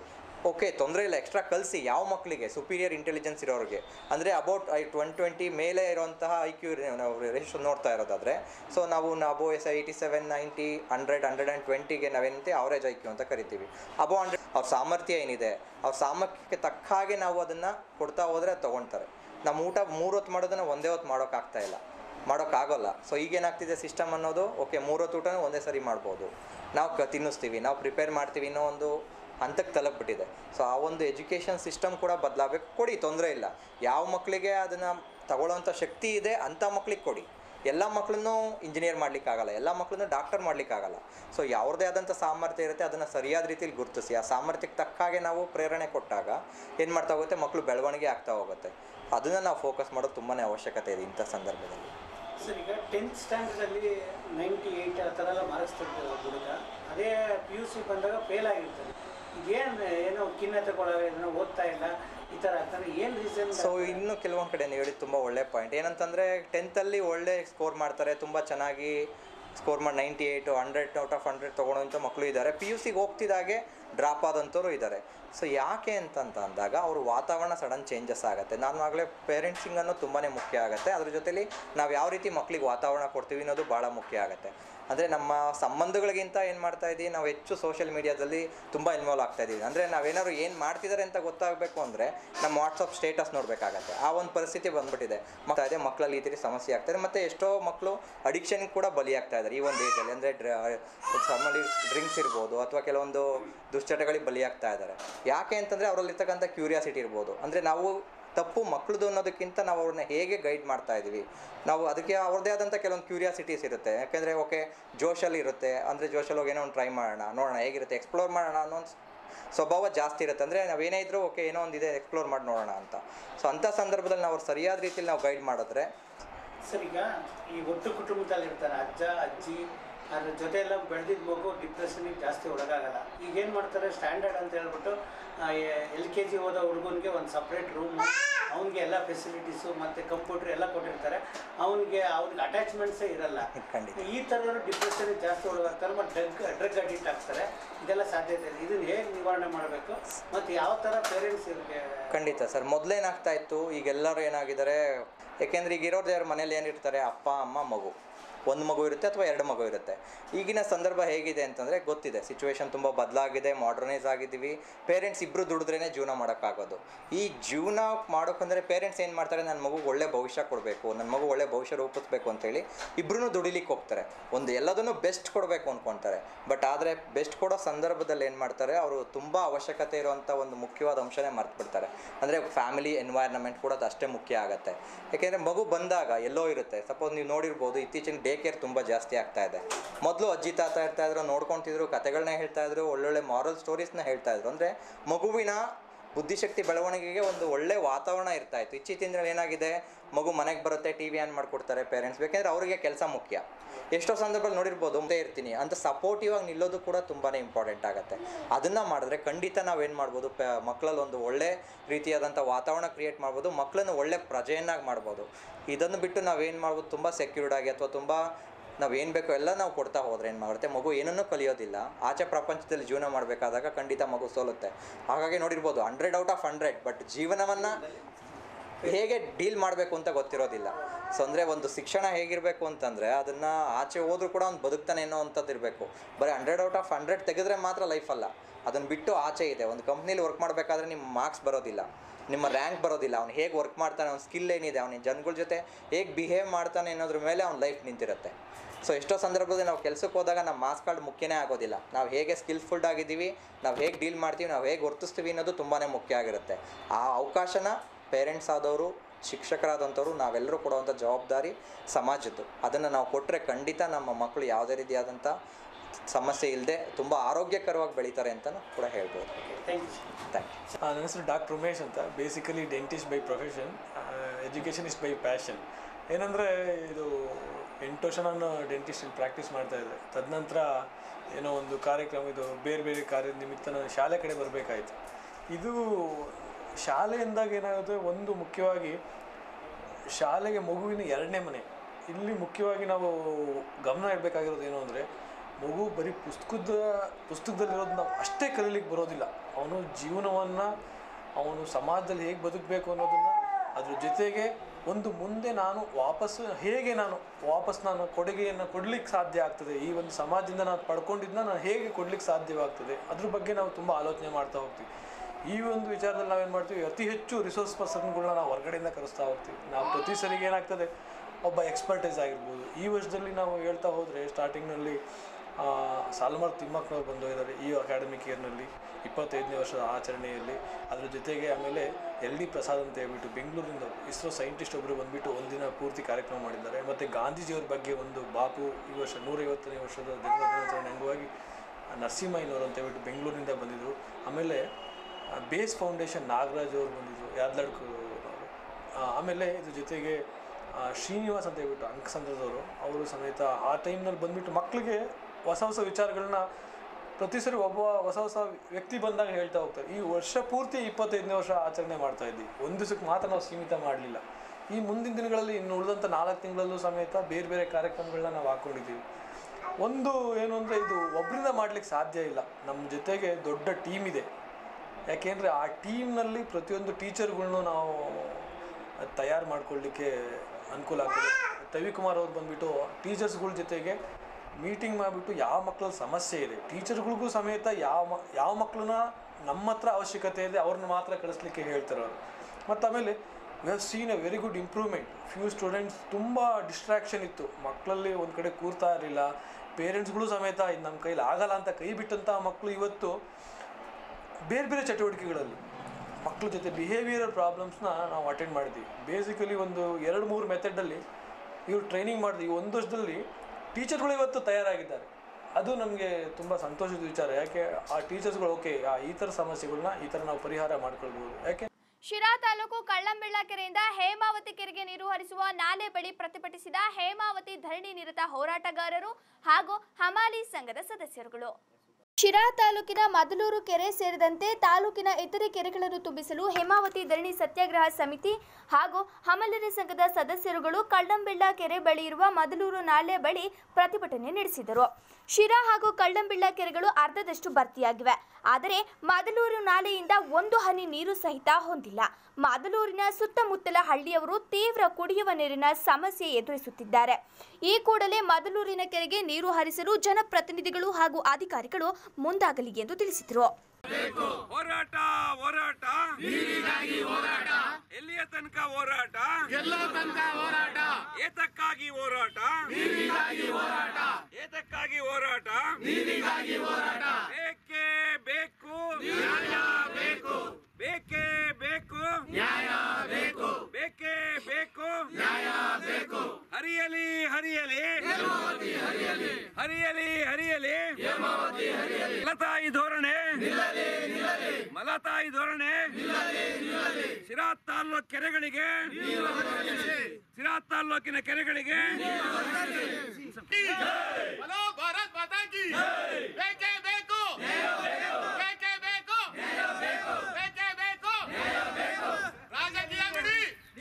ಓಕೆ ತೊಂದರೆ ಇಲ್ಲ ಎಕ್ಸ್ಟ್ರಾ ಕಲಿಸಿ ಯಾವ ಮಕ್ಕಳಿಗೆ ಸುಪೀರಿಯರ್ ಇಂಟೆಲಿಜೆನ್ಸ್ ಇರೋರಿಗೆ ಅಂದರೆ ಅಬೌಟ್ ಐ ಟ್ವೆನ್ ಟ್ವೆಂಟಿ ಮೇಲೆ ಇರುವಂತಹ ಐ ಕ್ಯೂ ನಾವು ರೇಷ್ ನೋಡ್ತಾ ಇರೋದಾದರೆ ಸೊ ನಾವು ನಾವು yes eighty seven ninety hundred hundred and ಟ್ವೆಂಟಿಗೆ ನಾವೇನಂತೆ ಅವರೇಜ್ ಐ ಕ್ಯೂ ಅಂತ ಕರಿತೀವಿ ಅಬೋ ಹಂಡ್ರೆಡ್ ಅವ್ರ ಸಾಮರ್ಥ್ಯ ಏನಿದೆ ಅವ್ರ ಸಾಮರ್ಥ್ಯಕ್ಕೆ ತಕ್ಕ ಹಾಗೆ ನಾವು ಅದನ್ನು ಕೊಡ್ತಾ ಹೋದರೆ ಅದು ತೊಗೊಳ್ತಾರೆ ನಮ್ಮ ಊಟ ಮೂರು ಹೊತ್ತು ಮಾಡೋದನ್ನು ಒಂದೇ ಹೊತ್ತು ಮಾಡೋಕ್ಕಾಗ್ತಾ ಇಲ್ಲ ಮಾಡೋಕ್ಕಾಗೋಲ್ಲ ಸೊ ಈಗೇನಾಗ್ತಿದೆ ಸಿಸ್ಟಮ್ ಅನ್ನೋದು ಓಕೆ ಮೂರು ಹೊತ್ತು ಊಟನೂ ಒಂದೇ ಸರಿ ಮಾಡ್ಬೋದು ನಾವು ಕ ತಿನ್ನಿಸ್ತೀವಿ ನಾವು ಪ್ರಿಪೇರ್ ಮಾಡ್ತೀವಿ ಇನ್ನೂ ಒಂದು ಹಂತಕ್ಕೆ ತಲುಪಿಬಿಟ್ಟಿದೆ ಸೊ ಆ ಒಂದು ಎಜುಕೇಷನ್ ಸಿಸ್ಟಮ್ ಕೂಡ ಬದಲಾಗಬೇಕು ಕೊಡಿ ತೊಂದರೆ ಇಲ್ಲ ಯಾವ ಮಕ್ಕಳಿಗೆ ಅದನ್ನು ತಗೊಳ್ಳೋಂಥ ಶಕ್ತಿ ಇದೆ ಅಂಥ ಮಕ್ಳಿಗೆ ಕೊಡಿ ಎಲ್ಲ ಮಕ್ಕಳನ್ನೂ ಇಂಜಿನಿಯರ್ ಮಾಡ್ಲಿಕ್ಕಾಗಲ್ಲ ಎಲ್ಲ ಮಕ್ಕಳನ್ನು ಡಾಕ್ಟರ್ ಮಾಡ್ಲಿಕ್ಕಾಗಲ್ಲ ಸೊ ಯಾವ್ದೇ ಆದಂಥ ಸಾಮರ್ಥ್ಯ ಇರುತ್ತೆ ಅದನ್ನು ಸರಿಯಾದ ರೀತಿಯಲ್ಲಿ ಗುರುತಿಸಿ ಆ ಸಾಮರ್ಥ್ಯಕ್ಕೆ ತಕ್ಕ ಹಾಗೆ ನಾವು ಪ್ರೇರಣೆ ಕೊಟ್ಟಾಗ ಏನು ಮಾಡ್ತಾ ಹೋಗುತ್ತೆ ಮಕ್ಕಳು ಬೆಳವಣಿಗೆ ಆಗ್ತಾ ಹೋಗುತ್ತೆ ಅದನ್ನು ನಾವು ಫೋಕಸ್ ಮಾಡೋದು ತುಂಬಾ ಅವಶ್ಯಕತೆ ಇದೆ ಇಂಥ ಸಂದರ್ಭದಲ್ಲಿ ಸರ್ ಈಗ ಟೆಂತ್ ಸ್ಟ್ಯಾಂಡರ್ಡಲ್ಲಿ ನೈಂಟಿ ಏಯ್ಟ್ ಆ ಥರ ಎಲ್ಲ ಮಾರ್ಕ್ಸ್ ತೆಗ್ದಿರೋ ಹುಡುಗ ಅದೇ ಪಿ ಯು ಸಿ ಬಂದಾಗ ಫೇಲ್ ಆಗಿರ್ತಾರೆ ಇದೇನು ಏನೋ ಖಿನ್ನತೆ ಕೊಡೋದು ಏನೋ ಓದ್ತಾ ಇಲ್ಲ ಈ ಥರ ಆಗ್ತಾರೆ ಏನು ರೀಸನ್ ಸೊ ಇನ್ನು ಕೆಲವೊಂದು ಕಡೆ ನೀವು ಹೇಳಿದ್ದು ತುಂಬ ಒಳ್ಳೆ ಪಾಯಿಂಟ್ ಏನಂತಂದರೆ ಟೆಂತಲ್ಲಿ ಒಳ್ಳೆ ಸ್ಕೋರ್ ಮಾಡ್ತಾರೆ ತುಂಬ ಚೆನ್ನಾಗಿ ಸ್ಕೋರ್ ಮಾಡಿ ninety eight hundred out of hundred ತೊಗೊಳೋಂಥ ಮಕ್ಕಳು ಇದ್ದಾರೆ ಪಿ ಯು ಸಿಗೆ ಹೋಗ್ತಿದ್ದಾಗೆ ಡ್ರಾಪ್ ಆದಂಥವ್ರು ಇದ್ದಾರೆ ಸೊ ಯಾಕೆ ಅಂತಂತ ಅಂದಾಗ ಅವ್ರ ವಾತಾವರಣ ಸಡನ್ ಚೇಂಜಸ್ ಆಗುತ್ತೆ ನಾನು ಆಗಲೇ ಪೇರೆಂಟ್ಸಿಂಗ್ ಅನ್ನೋದು ತುಂಬಾ ಮುಖ್ಯ ಆಗುತ್ತೆ ಅದ್ರ ಜೊತೆಲಿ ನಾವು ಯಾವ ರೀತಿ ಮಕ್ಕಳಿಗೆ ವಾತಾವರಣ ಕೊಡ್ತೀವಿ ಅನ್ನೋದು ಭಾಳ ಮುಖ್ಯ ಆಗುತ್ತೆ ಅಂದರೆ ನಮ್ಮ ಸಂಬಂಧಗಳಿಗಿಂತ ಏನು ಮಾಡ್ತಾ ಇದ್ದೀವಿ ನಾವು ಹೆಚ್ಚು ಸೋಷಿಯಲ್ ಮೀಡಿಯಾದಲ್ಲಿ ತುಂಬ ಇನ್ವಾಲ್ವ್ ಆಗ್ತಾ ಇದ್ದೀವಿ ಅಂದರೆ ನಾವೇನಾದ್ರು ಏನು ಮಾಡ್ತಿದ್ದಾರೆ ಅಂತ ಗೊತ್ತಾಗಬೇಕು ಅಂದರೆ ನಮ್ಮ ವಾಟ್ಸಪ್ ಸ್ಟೇಟಸ್ ನೋಡಬೇಕಾಗತ್ತೆ ಆ ಒಂದು ಪರಿಸ್ಥಿತಿ ಬಂದ್ಬಿಟ್ಟಿದೆ ಮಕ್ಕಳ ಇದೆ ಮಕ್ಕಳಲ್ಲಿ ಈ ರೀತಿ ಸಮಸ್ಯೆ ಆಗ್ತದೆ ಮತ್ತು ಎಷ್ಟೋ ಮಕ್ಕಳು ಅಡಿಕ್ಷನ್ ಕೂಡ ಬಲಿಯಾಗ್ತಾ ಇದ್ದಾರೆ ಈ ಒಂದು ಏಜಲ್ಲಿ ಅಂದರೆ ಸಮ್ಮಲ್ಲಿ ಡ್ರಿಂಕ್ಸ್ ಇರ್ಬೋದು ಅಥವಾ ಕೆಲವೊಂದು ದುಶ್ಚಟಗಳಿಗೆ ಬಲಿಯಾಗ್ತಾ ಇದ್ದಾರೆ ಯಾಕೆ ಅಂತಂದರೆ ಅವರಲ್ಲಿರ್ತಕ್ಕಂಥ ಕ್ಯೂರಿಯಾಸಿಟಿ ಇರ್ಬೋದು ಅಂದರೆ ನಾವು ತಪ್ಪು ಮಕ್ಕಳದು ಅನ್ನೋದಕ್ಕಿಂತ ನಾವು ಅವ್ರನ್ನ ಹೇಗೆ ಗೈಡ್ ಮಾಡ್ತಾ ಇದ್ದೀವಿ ನಾವು ಅದಕ್ಕೆ ಅವ್ರದ್ದೇ ಆದಂಥ ಕೆಲವೊಂದು ಕ್ಯೂರಿಯಾಸಿಟೀಸ್ ಇರುತ್ತೆ ಯಾಕೆಂದರೆ ಓಕೆ ಜೋಶಲ್ಲಿ ಇರುತ್ತೆ ಅಂದರೆ ಜೋಶಲ್ಲಿ ಹೋಗಿ ಏನೋ ಒಂದು ಟ್ರೈ ಮಾಡೋಣ ನೋಡೋಣ ಹೇಗಿರುತ್ತೆ ಎಕ್ಸ್ಪ್ಲೋರ್ ಮಾಡೋಣ ಅನ್ನೋ ಒಂದು ಸ್ವಭಾವ ಜಾಸ್ತಿ ಇರುತ್ತೆ ಅಂದರೆ ನಾವೇನೇ ಇದ್ರೂ ಓಕೆ ಏನೋ ಒಂದು ಇದೆ ಎಕ್ಸ್ಪ್ಲೋರ್ ಮಾಡಿ ನೋಡೋಣ ಅಂತ ಸೊ ಅಂಥ ಸಂದರ್ಭದಲ್ಲಿ ನಾವು ಅವ್ರು ಸರಿಯಾದ ರೀತಿಯಲ್ಲಿ ನಾವು ಗೈಡ್ ಮಾಡಿದ್ರೆ ಸರ್ ಈಗ ಈ ಒಟ್ಟು ಕುಟುಂಬದಲ್ಲಿ ಇರ್ತಾರೆ ಅಜ್ಜ ಅಜ್ಜಿ ಅದ್ರ ಜೊತೆ ಎಲ್ಲ ಬೆಳೆದಿದ್ದ ಮಗು ಡಿಪ್ರೆಷನ್ಗೆ ಜಾಸ್ತಿ ಒಳಗಾಗಲ್ಲ ಈಗ ಏನು ಮಾಡ್ತಾರೆ ಸ್ಟ್ಯಾಂಡರ್ಡ್ ಅಂತ ಹೇಳ್ಬಿಟ್ಟು ಎಲ್ ಕೆ ಜಿ ಹೋದ ಹುಡುಗನಿಗೆ ಒಂದು ಸಪ್ರೇಟ್ ರೂಮು ಅವನಿಗೆ ಎಲ್ಲ ಫೆಸಿಲಿಟೀಸು ಮತ್ತು ಕಂಪ್ಯೂಟರ್ ಎಲ್ಲ ಕೊಟ್ಟಿರ್ತಾರೆ ಅವನಿಗೆ ಅವ್ನಿಗೆ ಅಟ್ಯಾಚ್ಮೆಂಟ್ಸೇ ಇರಲ್ಲ ಖಂಡಿತ. ಈ ಥರದವರು ಡಿಪ್ರೆಷನ್ಗೆ ಜಾಸ್ತಿ ಒಳಗಾಗ್ತಾರೆ ಮತ್ತು ಡ್ರಗ್ ಡ್ರಗ್ ಅಡಿಕ್ಟ್ ಆಗ್ತಾರೆ ಇದೆಲ್ಲ ಸಾಧ್ಯತೆ ಇದೆ ಇದನ್ನು ಹೇಗೆ ನಿವಾರಣೆ ಮಾಡಬೇಕು ಮತ್ತು ಯಾವ ಥರ ಪೇರೆಂಟ್ಸ್ ಇವ್ರಿಗೆ ಖಂಡಿತ ಸರ್ ಮೊದಲೇನಾಗ್ತಾ ಇತ್ತು ಈಗೆಲ್ಲರೂ ಏನಾಗಿದ್ದಾರೆ ಯಾಕೆಂದ್ರೆ ಈಗ ಇರೋರು ಯಾರು ಮನೇಲಿ ಏನಿರ್ತಾರೆ ಅಪ್ಪ ಅಮ್ಮ ಮಗು ಒಂದು ಮಗು ಇರುತ್ತೆ ಅಥವಾ ಎರಡು ಮಗು ಇರುತ್ತೆ ಈಗಿನ ಸಂದರ್ಭ ಹೇಗಿದೆ ಅಂತಂದರೆ ಗೊತ್ತಿದೆ ಸಿಚುವೇಶನ್ ತುಂಬ ಬದಲಾಗಿದೆ ಮಾಡ್ರನೈಸ್ ಆಗಿದ್ದೀವಿ ಪೇರೆಂಟ್ಸ್ ಇಬ್ಬರು ದುಡಿದ್ರೇ ಜೀವನ ಮಾಡೋಕ್ಕಾಗೋದು ಈ ಜೀವನ ಮಾಡೋಕ್ಕಂದರೆ ಪೇರೆಂಟ್ಸ್ ಏನು ಮಾಡ್ತಾರೆ ನನ್ನ ಮಗುಗೆ ಒಳ್ಳೆ ಭವಿಷ್ಯ ಕೊಡಬೇಕು ನನ್ನ ಮಗು ಒಳ್ಳೆ ಭವಿಷ್ಯ ರೂಪಿಸ್ಬೇಕು ಅಂತೇಳಿ ಇಬ್ಬರೂ ದುಡಿಲಿಕ್ಕೆ ಹೋಗ್ತಾರೆ ಒಂದು ಎಲ್ಲದನ್ನು ಬೆಸ್ಟ್ ಕೊಡಬೇಕು ಅಂದ್ಕೊತಾರೆ ಬಟ್ ಆದರೆ ಬೆಸ್ಟ್ ಕೊಡೋ ಸಂದರ್ಭದಲ್ಲಿ ಏನು ಮಾಡ್ತಾರೆ ಅವರು ತುಂಬ ಅವಶ್ಯಕತೆ ಇರುವಂಥ ಒಂದು ಮುಖ್ಯವಾದ ಅಂಶನೇ ಮರ್ತು ಬಿಡ್ತಾರೆ ಅಂದರೆ ಫ್ಯಾಮಿಲಿ ಎನ್ವೈರ್ನಮೆಂಟ್ ಕೂಡ ಅದು ಅಷ್ಟೇ ಮುಖ್ಯ ಆಗುತ್ತೆ ಯಾಕೆಂದರೆ ಮಗು ಬಂದಾಗ ಎಲ್ಲೋ ಇರುತ್ತೆ ಸಪೋಸ್ ನೀವು ನೋಡಿರ್ಬೋದು ಇತ್ತೀಚಿನ ಡೇ ಕೇರ್ ತುಂಬ ಜಾಸ್ತಿ ಆಗ್ತಾ ಇದೆ ಮೊದಲು ಅಜ್ಜಿ ತಾತ ಇರ್ತಾ ಇದ್ರು ನೋಡ್ಕೊತಿದ್ರು ಕತೆಗಳನ್ನ ಹೇಳ್ತಾ ಇದ್ರು ಒಳ್ಳೊಳ್ಳೆ ಮಾರಲ್ ಸ್ಟೋರೀಸ್ನ ಹೇಳ್ತಾ ಇದ್ರು ಅಂದರೆ ಮಗುವಿನ ಬುದ್ಧಿಶಕ್ತಿ ಬೆಳವಣಿಗೆಗೆ ಒಂದು ಒಳ್ಳೆ ವಾತಾವರಣ ಇರ್ತಾ ಇತ್ತು ಇತ್ತೀಚಿನ ದಿನಗಳಲ್ಲಿ ಏನಾಗಿದೆ ಮಗು ಮನೆಗೆ ಬರುತ್ತೆ ಟಿ ವಿ ಆನ್ ಮಾಡಿಕೊಡ್ತಾರೆ ಪೇರೆಂಟ್ಸ್ ಬೇಕೆಂದರೆ ಅವರಿಗೆ ಕೆಲಸ ಮುಖ್ಯ ಎಷ್ಟೋ ಸಂದರ್ಭದಲ್ಲಿ ನೋಡಿರ್ಬೋದು ಮುಂದೆ ಇರ್ತೀನಿ ಅಂತ ಸಪೋರ್ಟಿವ್ ಆಗಿ ನಿಲ್ಲೋದು ಕೂಡ ತುಂಬಾ ಇಂಪಾರ್ಟೆಂಟ್ ಆಗುತ್ತೆ ಅದನ್ನು ಮಾಡಿದ್ರೆ ಖಂಡಿತ ನಾವೇನು ಮಾಡ್ಬೋದು ಪ ಮಕ್ಕಳಲ್ಲಿ ಒಂದು ಒಳ್ಳೆ ರೀತಿಯಾದಂಥ ವಾತಾವರಣ ಕ್ರಿಯೇಟ್ ಮಾಡ್ಬೋದು ಮಕ್ಕಳನ್ನು ಒಳ್ಳೆ ಪ್ರಜೆಯನ್ನಾಗಿ ಮಾಡ್ಬೋದು ಇದನ್ನು ಬಿಟ್ಟು ನಾವೇನು ಮಾಡ್ಬೋದು ತುಂಬ ಸೆಕ್ಯೂರ್ಡ್ ಆಗಿ ಅಥವಾ ತುಂಬ ನಾವು ಏನು ಬೇಕೋ ಎಲ್ಲ ನಾವು ಕೊಡ್ತಾ ಹೋದ್ರೆ ಏನು ಮಾಡುತ್ತೆ ಮಗು ಏನನ್ನೂ ಕಲಿಯೋದಿಲ್ಲ ಆಚೆ ಪ್ರಪಂಚದಲ್ಲಿ ಜೀವನ ಮಾಡಬೇಕಾದಾಗ ಖಂಡಿತ ಮಗು ಸೋಲುತ್ತೆ ಹಾಗಾಗಿ ನೋಡಿರ್ಬೋದು hundred out of hundred but ಜೀವನವನ್ನು ಹೇಗೆ ಡೀಲ್ ಮಾಡಬೇಕು ಅಂತ ಗೊತ್ತಿರೋದಿಲ್ಲ ಸೊ ಅಂದರೆ ಒಂದು ಶಿಕ್ಷಣ ಹೇಗಿರಬೇಕು ಅಂತಂದರೆ ಅದನ್ನು ಆಚೆ ಹೋದ್ರೂ ಕೂಡ ಒಂದು ಬದುಕ್ತಾನೆ ಅನ್ನೋ ಅಂಥದ್ದು ಇರಬೇಕು ಬರೀ ಹಂಡ್ರೆಡ್ ಔಟ್ ಆಫ್ ಹಂಡ್ರೆಡ್ ತೆಗೆದ್ರೆ ಮಾತ್ರ ಲೈಫ್ ಅಲ್ಲ ಅದನ್ನು ಬಿಟ್ಟು ಆಚೆ ಇದೆ ಒಂದು ಕಂಪ್ನಿಲಿ ವರ್ಕ್ ಮಾಡಬೇಕಾದ್ರೆ ನಿಮ್ಮ ಮಾರ್ಕ್ಸ್ ಬರೋದಿಲ್ಲ ನಿಮ್ಮ ರ್ಯಾಂಕ್ ಬರೋದಿಲ್ಲ ಅವ್ನು ಹೇಗೆ ವರ್ಕ್ ಮಾಡ್ತಾನೆ ಅವ್ನ ಸ್ಕಿಲ್ ಏನಿದೆ ಅವನ ಜನಗಳ ಜೊತೆ ಹೇಗೆ ಬಿಹೇವ್ ಮಾಡ್ತಾನೆ ಅನ್ನೋದ್ರ ಮೇಲೆ ಅವ್ನ ಲೈಫ್ ನಿಂತಿರುತ್ತೆ ಸೊ ಎಷ್ಟೋ ಸಂದರ್ಭದಲ್ಲಿ ನಾವು ಕೆಲಸಕ್ಕೆ ಹೋದಾಗ ನಮ್ಮ ಮಾರ್ಕ್ಸ್ ಕಾರ್ಡ್ ಮುಖ್ಯನೇ ಆಗೋದಿಲ್ಲ ನಾವು ಹೇಗೆ ಸ್ಕಿಲ್ಫುಲ್ಡ್ ಆಗಿದ್ದೀವಿ ನಾವು ಹೇಗೆ ಡೀಲ್ ಮಾಡ್ತೀವಿ ನಾವು ಹೇಗೆ ವರ್ತಿಸ್ತೀವಿ ಅನ್ನೋದು ತುಂಬಾ ಮುಖ್ಯ ಆಗಿರುತ್ತೆ ಆ ಅವಕಾಶನ ಪೇರೆಂಟ್ಸ್ ಆದವರು ಶಿಕ್ಷಕರಾದಂಥವ್ರು ನಾವೆಲ್ಲರೂ ಕೊಡುವಂಥ ಜವಾಬ್ದಾರಿ ಸಮಾಜದ್ದು ಅದನ್ನು ನಾವು ಕೊಟ್ಟರೆ ಖಂಡಿತ ನಮ್ಮ ಮಕ್ಕಳು ಯಾವುದೇ ರೀತಿಯಾದಂಥ ಸಮಸ್ಯೆ ಇಲ್ಲದೆ ತುಂಬ ಆರೋಗ್ಯಕರವಾಗಿ ಬೆಳೀತಾರೆ ಅಂತಲೂ ಕೂಡ ಹೇಳ್ಬೋದು ಥ್ಯಾಂಕ್ ಯು ಥ್ಯಾಂಕ್ ಯು ಆ, ನನ್ನ ಹೆಸರು ಡಾಕ್ಟರ್ ಉಮೇಶ್ ಅಂತ basically dentist by profession educationist by passion ಏನಂದರೆ ಇದು ಎಂಟು ವರ್ಷ ನಾನು ಡೆಂಟಿಸ್ಟ್ ಪ್ರಾಕ್ಟೀಸ್ ಮಾಡ್ತಾ ಇದ್ದೆ ತದನಂತರ ಏನೋ ಒಂದು ಕಾರ್ಯಕ್ರಮ ಇದು ಬೇರೆ ಬೇರೆ ಕಾರ್ಯದ ನಿಮಿತ್ತ ನಾನು ಶಾಲೆ ಕಡೆ ಬರಬೇಕಾಯಿತು ಇದು ಶಾಲೆಯಿಂದಾಗ ಏನಾಗುತ್ತೆ ಒಂದು ಮುಖ್ಯವಾಗಿ ಶಾಲೆಗೆ ಮಗುವಿನ ಎರಡನೇ ಮನೆ ಇಲ್ಲಿ ಮುಖ್ಯವಾಗಿ ನಾವು ಗಮನ ಇಡಬೇಕಾಗಿರೋದು ಏನು ಅಂದರೆ ಮಗು ಬರೀ ಪುಸ್ತಕದ ಪುಸ್ತಕದಲ್ಲಿರೋದು ನಾವು ಅಷ್ಟೇ ಕಲೀಲಿಕ್ಕೆ ಬರೋದಿಲ್ಲ ಅವನು ಜೀವನವನ್ನು ಅವನು ಸಮಾಜದಲ್ಲಿ ಹೇಗೆ ಬದುಕಬೇಕು ಅನ್ನೋದನ್ನು ಅದ್ರ ಜೊತೆಗೆ ಒಂದು ಮುಂದೆ ನಾನು ವಾಪಸ್ ಹೇಗೆ ನಾನು ವಾಪಸ್ ನಾನು ಕೊಡುಗೆಯನ್ನು ಕೊಡ್ಲಿಕ್ಕೆ ಸಾಧ್ಯ ಆಗ್ತದೆ ಈ ಒಂದು ಸಮಾಜದಿಂದ ನಾನು ಪಡ್ಕೊಂಡಿದ್ದನ್ನ ನಾನು ಹೇಗೆ ಕೊಡ್ಲಿಕ್ಕೆ ಸಾಧ್ಯವಾಗ್ತದೆ ಅದ್ರ ಬಗ್ಗೆ ನಾವು ತುಂಬ ಆಲೋಚನೆ ಮಾಡ್ತಾ ಹೋಗ್ತೀವಿ ಈ ಒಂದು ವಿಚಾರದಲ್ಲಿ ನಾವೇನು ಮಾಡ್ತೀವಿ ಅತಿ ಹೆಚ್ಚು ರಿಸೋರ್ಸ್ ಪರ್ಸನ್ಗಳನ್ನ ನಾವು ಹೊರಗಡೆಯಿಂದ ಕರೆಸ್ತಾ ಹೋಗ್ತೀವಿ ನಾವು ಪ್ರತಿ ಸರಿಗೆ ಏನಾಗ್ತದೆ ಒಬ್ಬ ಎಕ್ಸ್ಪರ್ಟೈಸ್ ಆಗಿರ್ಬೋದು ಈ ವರ್ಷದಲ್ಲಿ ನಾವು ಹೇಳ್ತಾ ಹೋದರೆ ಸ್ಟಾರ್ಟಿಂಗ್ನಲ್ಲಿ ಸಾಲ್ಮಾರ್ ತಿಮ್ಮಕ್ಕನವ್ರು ಬಂದು ಇದ್ದಾರೆ ಈ ಅಕಾಡೆಮಿಕ್ ಇಯರ್ನಲ್ಲಿ ಇಪ್ಪತ್ತೈದನೇ ವರ್ಷದ ಆಚರಣೆಯಲ್ಲಿ ಅದ್ರ ಜೊತೆಗೆ ಆಮೇಲೆ ಎಲ್ ಡಿ ಪ್ರಸಾದ್ ಅಂತ ಹೇಳ್ಬಿಟ್ಟು ಬೆಂಗಳೂರಿಂದ ಇಸ್ರೋ ಸೈಂಟಿಸ್ಟ್ ಒಬ್ಬರು ಬಂದುಬಿಟ್ಟು ಒಂದಿನ ಪೂರ್ತಿ ಕಾರ್ಯಕ್ರಮ ಮಾಡಿದ್ದಾರೆ ಮತ್ತು ಗಾಂಧೀಜಿಯವ್ರ ಬಗ್ಗೆ ಒಂದು ಬಾಪು ಈ ವರ್ಷ ನೂರೈವತ್ತನೇ ವರ್ಷದ ಜನ್ಮ ದಿನಾಚರಣೆ ಅಂಗವಾಗಿ ನರಸಿಂಹಯ್ಯನವರು ಅಂತ ಹೇಳ್ಬಿಟ್ಟು ಬೆಂಗಳೂರಿನಿಂದ ಬಂದಿದ್ದರು ಆಮೇಲೆ ಆ, ಬೇಸ್ ಫೌಂಡೇಶನ್ ನಾಗರಾಜ್ ಅವರು ಬಂದಿದ್ದರು ಯಾರ್ಲಡ್ಕು ಆಮೇಲೆ ಇದ್ರ ಜೊತೆಗೆ ಆ, ಶ್ರೀನಿವಾಸ್ ಅಂತ ಹೇಳ್ಬಿಟ್ಟು ಅಂಕಸಂದ್ರದವರು ಅವರು ಸಮೇತ ಆ ಟೈಮ್ನಲ್ಲಿ ಬಂದ್ಬಿಟ್ಟು ಮಕ್ಕಳಿಗೆ ಹೊಸ ಹೊಸ ವಿಚಾರಗಳನ್ನ ಪ್ರತಿ ಸರಿ ಒಬ್ಬ ಹೊಸ ಹೊಸ ವ್ಯಕ್ತಿ ಬಂದಾಗ ಹೇಳ್ತಾ ಹೋಗ್ತಾರೆ ಈ ವರ್ಷ ಪೂರ್ತಿ ಇಪ್ಪತ್ತೈದನೇ ವರ್ಷ ಆಚರಣೆ ಮಾಡ್ತಾ ಇದ್ವಿ ಒಂದು ದಿವಸಕ್ಕೆ ಮಾತ್ರ ನಾವು ಸೀಮಿತ ಮಾಡಲಿಲ್ಲ ಈ ಮುಂದಿನ ದಿನಗಳಲ್ಲಿ ಇನ್ನು ಉಳಿದಂಥ ನಾಲ್ಕು ತಿಂಗಳಲ್ಲೂ ಸಮೇತ ಬೇರೆ ಬೇರೆ ಕಾರ್ಯಕ್ರಮಗಳನ್ನ ನಾವು ಹಾಕ್ಕೊಂಡಿದ್ದೀವಿ ಒಂದು ಏನು ಅಂದರೆ ಇದು ಒಬ್ಬರಿಂದ ಮಾಡ್ಲಿಕ್ಕೆ ಸಾಧ್ಯ ಇಲ್ಲ ನಮ್ಮ ಜೊತೆಗೆ ದೊಡ್ಡ ಟೀಮ್ ಇದೆ ಯಾಕೆಂದರೆ ಆ ಟೀಮ್ನಲ್ಲಿ ಪ್ರತಿಯೊಂದು ಟೀಚರ್ಗಳ್ನು ನಾವು ತಯಾರು ಮಾಡ್ಕೊಳ್ಳಿಕ್ಕೆ ಅನುಕೂಲ ಆಗ್ತದೆ ರವಿಕುಮಾರ್ ಅವ್ರು ಬಂದ್ಬಿಟ್ಟು ಟೀಚರ್ಸ್ಗಳ ಜೊತೆಗೆ ಮೀಟಿಂಗ್ ಮಾಡಿಬಿಟ್ಟು ಯಾವ ಮಕ್ಕಳಲ್ಲಿ ಸಮಸ್ಯೆ ಇದೆ ಟೀಚರ್ಗಳಿಗೂ ಸಮೇತ ಯಾವ ಮ ಯಾವ ಮಕ್ಕಳನ್ನ ನಮ್ಮ ಹತ್ರ ಅವಶ್ಯಕತೆ ಇದೆ ಅವ್ರನ್ನ ಮಾತ್ರ ಕಳಿಸ್ಲಿಕ್ಕೆ ಹೇಳ್ತಾರೆ ಅವರು ಮತ್ತು ಆಮೇಲೆ we have seen a very good improvement few students ತುಂಬ ಡಿಸ್ಟ್ರಾಕ್ಷನ್ ಇತ್ತು ಮಕ್ಕಳಲ್ಲಿ ಒಂದು ಕಡೆ ಕೂರ್ತಾ ಇರಲಿಲ್ಲ ಪೇರೆಂಟ್ಸ್ಗಳು ಸಮೇತ ಇದು ನಮ್ಮ ಕೈಲಿ ಆಗಲ್ಲ ಅಂತ ಕೈ ಬಿಟ್ಟಂಥ ಮಕ್ಕಳು ಇವತ್ತು ಬೇರೆ ಬೇರೆ ಚಟುವಟಿಕೆಗಳಲ್ಲಿ ಮಕ್ಕಳ ಜೊತೆ ಬಿಹೇವಿಯರಲ್ ಪ್ರಾಬ್ಲಮ್ಸ್ನ ನಾವು ಅಟೆಂಡ್ ಮಾಡಿದ್ವಿ ಬೇಸಿಕಲಿ ಒಂದು ಎರಡು ಮೂರು ಮೆಥಡಲ್ಲಿ ಇವ್ರು ಟ್ರೈನಿಂಗ್ ಮಾಡಿದ್ವಿ ಈ ಒಂದು ವರ್ಷದಲ್ಲಿ ಟೀಚರ್ಗಳು ಇವತ್ತು ತಯಾರಾಗಿದ್ದಾರೆ ಅದು ನಮಗೆ ತುಂಬ ಸಂತೋಷದ ವಿಚಾರ ಯಾಕೆ ಆ ಟೀಚರ್ಸ್ಗಳು ಓಕೆ ಈ ಥರ ಸಮಸ್ಯೆಗಳನ್ನ ಈ ಥರ ನಾವು ಪರಿಹಾರ ಮಾಡ್ಕೊಳ್ಬೋದು ಯಾಕೆ ಶಿರಾ ತಾಲೂಕು ಕಳ್ಳಂಬೆಳ್ಳ ಕೆರೆಯಿಂದ ಹೇಮಾವತಿ ಕೆರೆಗೆ ನೀರು ಹರಿಸುವ ನಾಲೆ ಬಳಿ ಪ್ರತಿಭಟಿಸಿದ ಹೇಮಾವತಿ ಧರಣಿ ನಿರತ ಹೋರಾಟಗಾರರು ಹಾಗೂ ಹಮಾಲಿ ಸಂಘದ ಸದಸ್ಯರುಗಳು ಶಿರಾ ತಾಲೂಕಿನ ಮದಲೂರು ಕೆರೆ ಸೇರಿದಂತೆ ತಾಲೂಕಿನ ಇತರೆ ಕೆರೆಗಳನ್ನು ತುಂಬಿಸಲು ಹೇಮಾವತಿ ಧರಣಿ ಸತ್ಯಾಗ್ರಹ ಸಮಿತಿ ಹಾಗೂ ಹಮಲರಿ ಸಂಘದ ಸದಸ್ಯರುಗಳು ಕಳ್ಳಂಬೆಳ್ಳ ಕೆರೆ ಬಳಿ ಇರುವ ಮದಲೂರು ನಾಲೆ ಬಳಿ ಪ್ರತಿಭಟನೆ ನಡೆಸಿದರು ಶಿರಾ ಹಾಗೂ ಕಳ್ಳಂಬೆಳ್ಳ ಕೆರೆಗಳು ಅರ್ಧದಷ್ಟು ಭರ್ತಿಯಾಗಿವೆ ಆದರೆ ಮದಲೂರು ನಾಲೆಯಿಂದ ಒಂದು ಹನಿ ನೀರು ಸಹಿತ ಹೊಂದಿಲ್ಲ ಮದಲೂರಿನ ಸುತ್ತಮುತ್ತಲ ಹಳ್ಳಿಯವರು ತೀವ್ರ ಕುಡಿಯುವ ನೀರಿನ ಸಮಸ್ಯೆ ಎದುರಿಸುತ್ತಿದ್ದಾರೆ ಈ ಕೂಡಲೇ ಮದಲೂರಿನ ಕೆರೆಗೆ ನೀರು ಹರಿಸಲು ಜನಪ್ರತಿನಿಧಿಗಳು ಹಾಗೂ ಅಧಿಕಾರಿಗಳು ಮುಂದಾಗಲಿ ಎಂದು ತಿಳಿಸಿದರು ಹೋರಾಟ ಹೋರಾಟ ನೀರಿಗಾಗಿ ಹೋರಾಟ ಎಲ್ಲಿಯ ತನಕ ಹೋರಾಟ ಎಲ್ಲ ತನಕ ಹೋರಾಟ ಏತಕ್ಕಾಗಿ ಹೋರಾಟ ನೀರಿಗಾಗಿ ಹೋರಾಟ ಏತಕ್ಕಾಗಿ ಹೋರಾಟ ನೀರಿಗಾಗಿ ಹೋರಾಟ ಬೇಕೇ ಬೇಕು ನ್ಯಾಯ ಬೇಕು ಬೇಕೇ ಬೇಕು ನ್ಯಾಯ ಬೇಕು ಬೇಕೇ ಬೇಕು ನ್ಯಾಯ ಬೇಕು ಹರಿಯಲಿ ಹರಿಯಲಿ ಹರಿಯಲಿ ಹರಿಯಲಿ ಮಲತಾಯಿ ಧೋರಣೆ ಮಲತಾಯಿ ಧೋರಣೆ ಶಿರಾ ತಾಲ್ಲೂಕು ಕೆರೆಗಳಿಗೆ ಶಿರಾ ತಾಲ್ಲೂಕಿನ ಕೆರೆಗಳಿಗೆ ಹಲೋ ಭಾರತ್ ಮಾತಾ ಕಿ ಬೇಕೇ ಬೇಕು ಬೇಕೇ ಬೇಕು ಬೇಕೇ ಬೇಕು ರಾಜಕೀಯ ಬಿಡಿ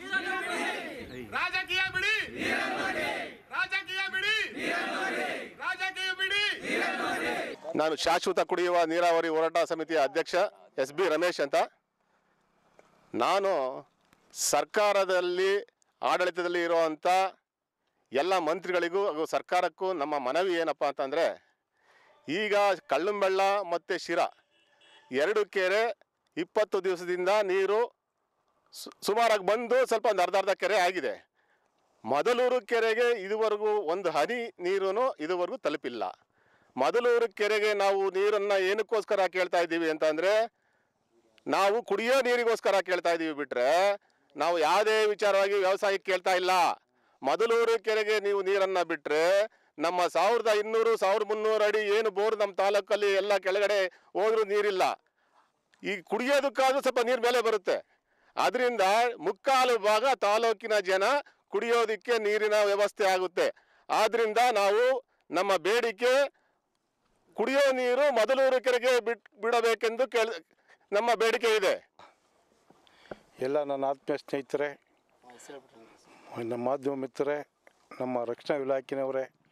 ರಾಜಕೀಯ ಬಿಡಿ ರಾಜಕೀಯ ಬಿಡಿ ರಾಜಕೀಯ ಬಿಡಿ ನಾನು ಶಾಶ್ವತ ಕುಡಿಯುವ ನೀರಾವರಿ ಹೋರಾಟ ಸಮಿತಿಯ ಅಧ್ಯಕ್ಷ ಎಸ್ ಬಿ ರಮೇಶ್ ಅಂತ ನಾನು ಸರ್ಕಾರದಲ್ಲಿ ಆಡಳಿತದಲ್ಲಿ ಇರುವಂಥ ಎಲ್ಲ ಮಂತ್ರಿಗಳಿಗೂ ಹಾಗೂ ಸರ್ಕಾರಕ್ಕೂ ನಮ್ಮ ಮನವಿ ಏನಪ್ಪ ಅಂತಂದರೆ ಈಗ ಕಳ್ಳಂಬೆಳ್ಳ ಮತ್ತು ಶಿರಾ ಎರಡು ಕೆರೆ ಇಪ್ಪತ್ತು ದಿವಸದಿಂದ ನೀರು ಸು- ಸುಮಾರಾಗಿ ಬಂದು ಸ್ವಲ್ಪ ಒಂದು ಅರ್ಧ ಅರ್ಧ ಕೆರೆ ಆಗಿದೆ ಮೊದಲೂರು ಕೆರೆಗೆ ಇದುವರೆಗೂ ಒಂದು ಹನಿ ನೀರು ಇದುವರೆಗೂ ತಲುಪಿಲ್ಲ ಮೊದಲೂರು ಕೆರೆಗೆ ನಾವು ನೀರನ್ನು ಏನಕ್ಕೋಸ್ಕರ ಕೇಳ್ತಾ ಇದ್ದೀವಿ ಅಂತಂದರೆ ನಾವು ಕುಡಿಯೋ ನೀರಿಗೋಸ್ಕರ ಕೇಳ್ತಾ ಇದ್ದೀವಿ ಬಿಟ್ಟರೆ ನಾವು ಯಾವುದೇ ವಿಚಾರವಾಗಿ ವ್ಯವಸಾಯಕ್ಕೆ ಕೇಳ್ತಾ ಇಲ್ಲ ಮೊದಲೂರು ಕೆರೆಗೆ ನೀವು ನೀರನ್ನು ಬಿಟ್ಟರೆ ನಮ್ಮ ಸಾವಿರದ ಇನ್ನೂರು ಸಾವಿರದ ಮುನ್ನೂರು ಅಡಿ ಏನು ಬೋರ್ ನಮ್ಮ ತಾಲೂಕಲ್ಲಿ ಎಲ್ಲ ಕೆಳಗಡೆ ಹೋದ್ರೂ ನೀರಿಲ್ಲ ಈ ಕುಡಿಯೋದಕ್ಕಾದ್ರೂ ಸ್ವಲ್ಪ ನೀರು ಮೇಲೆ ಬರುತ್ತೆ ಅದರಿಂದ ಮುಕ್ಕಾಲು ಭಾಗ ತಾಲೂಕಿನ ಜನ ಕುಡಿಯೋದಕ್ಕೆ ನೀರಿನ ವ್ಯವಸ್ಥೆ ಆಗುತ್ತೆ ಆದ್ದರಿಂದ ನಾವು ನಮ್ಮ ಬೇಡಿಕೆ ಕುಡಿಯೋ ನೀರು ಮೊದಲೂರು ಕೆರೆಗೆ ಬಿಟ್ ಬಿಡಬೇಕೆಂದು ಕೇಳ ನಮ್ಮ ಬೇಡಿಕೆ ಇದೆ ಎಲ್ಲ ನನ್ನ ಆತ್ಮೀಯ ಸ್ನೇಹಿತರೆ ನಮ್ಮ ಮಾಧ್ಯಮ ಮಿತ್ರರೇ ನಮ್ಮ ರಕ್ಷಣಾ ಇಲಾಖೆನವರೇ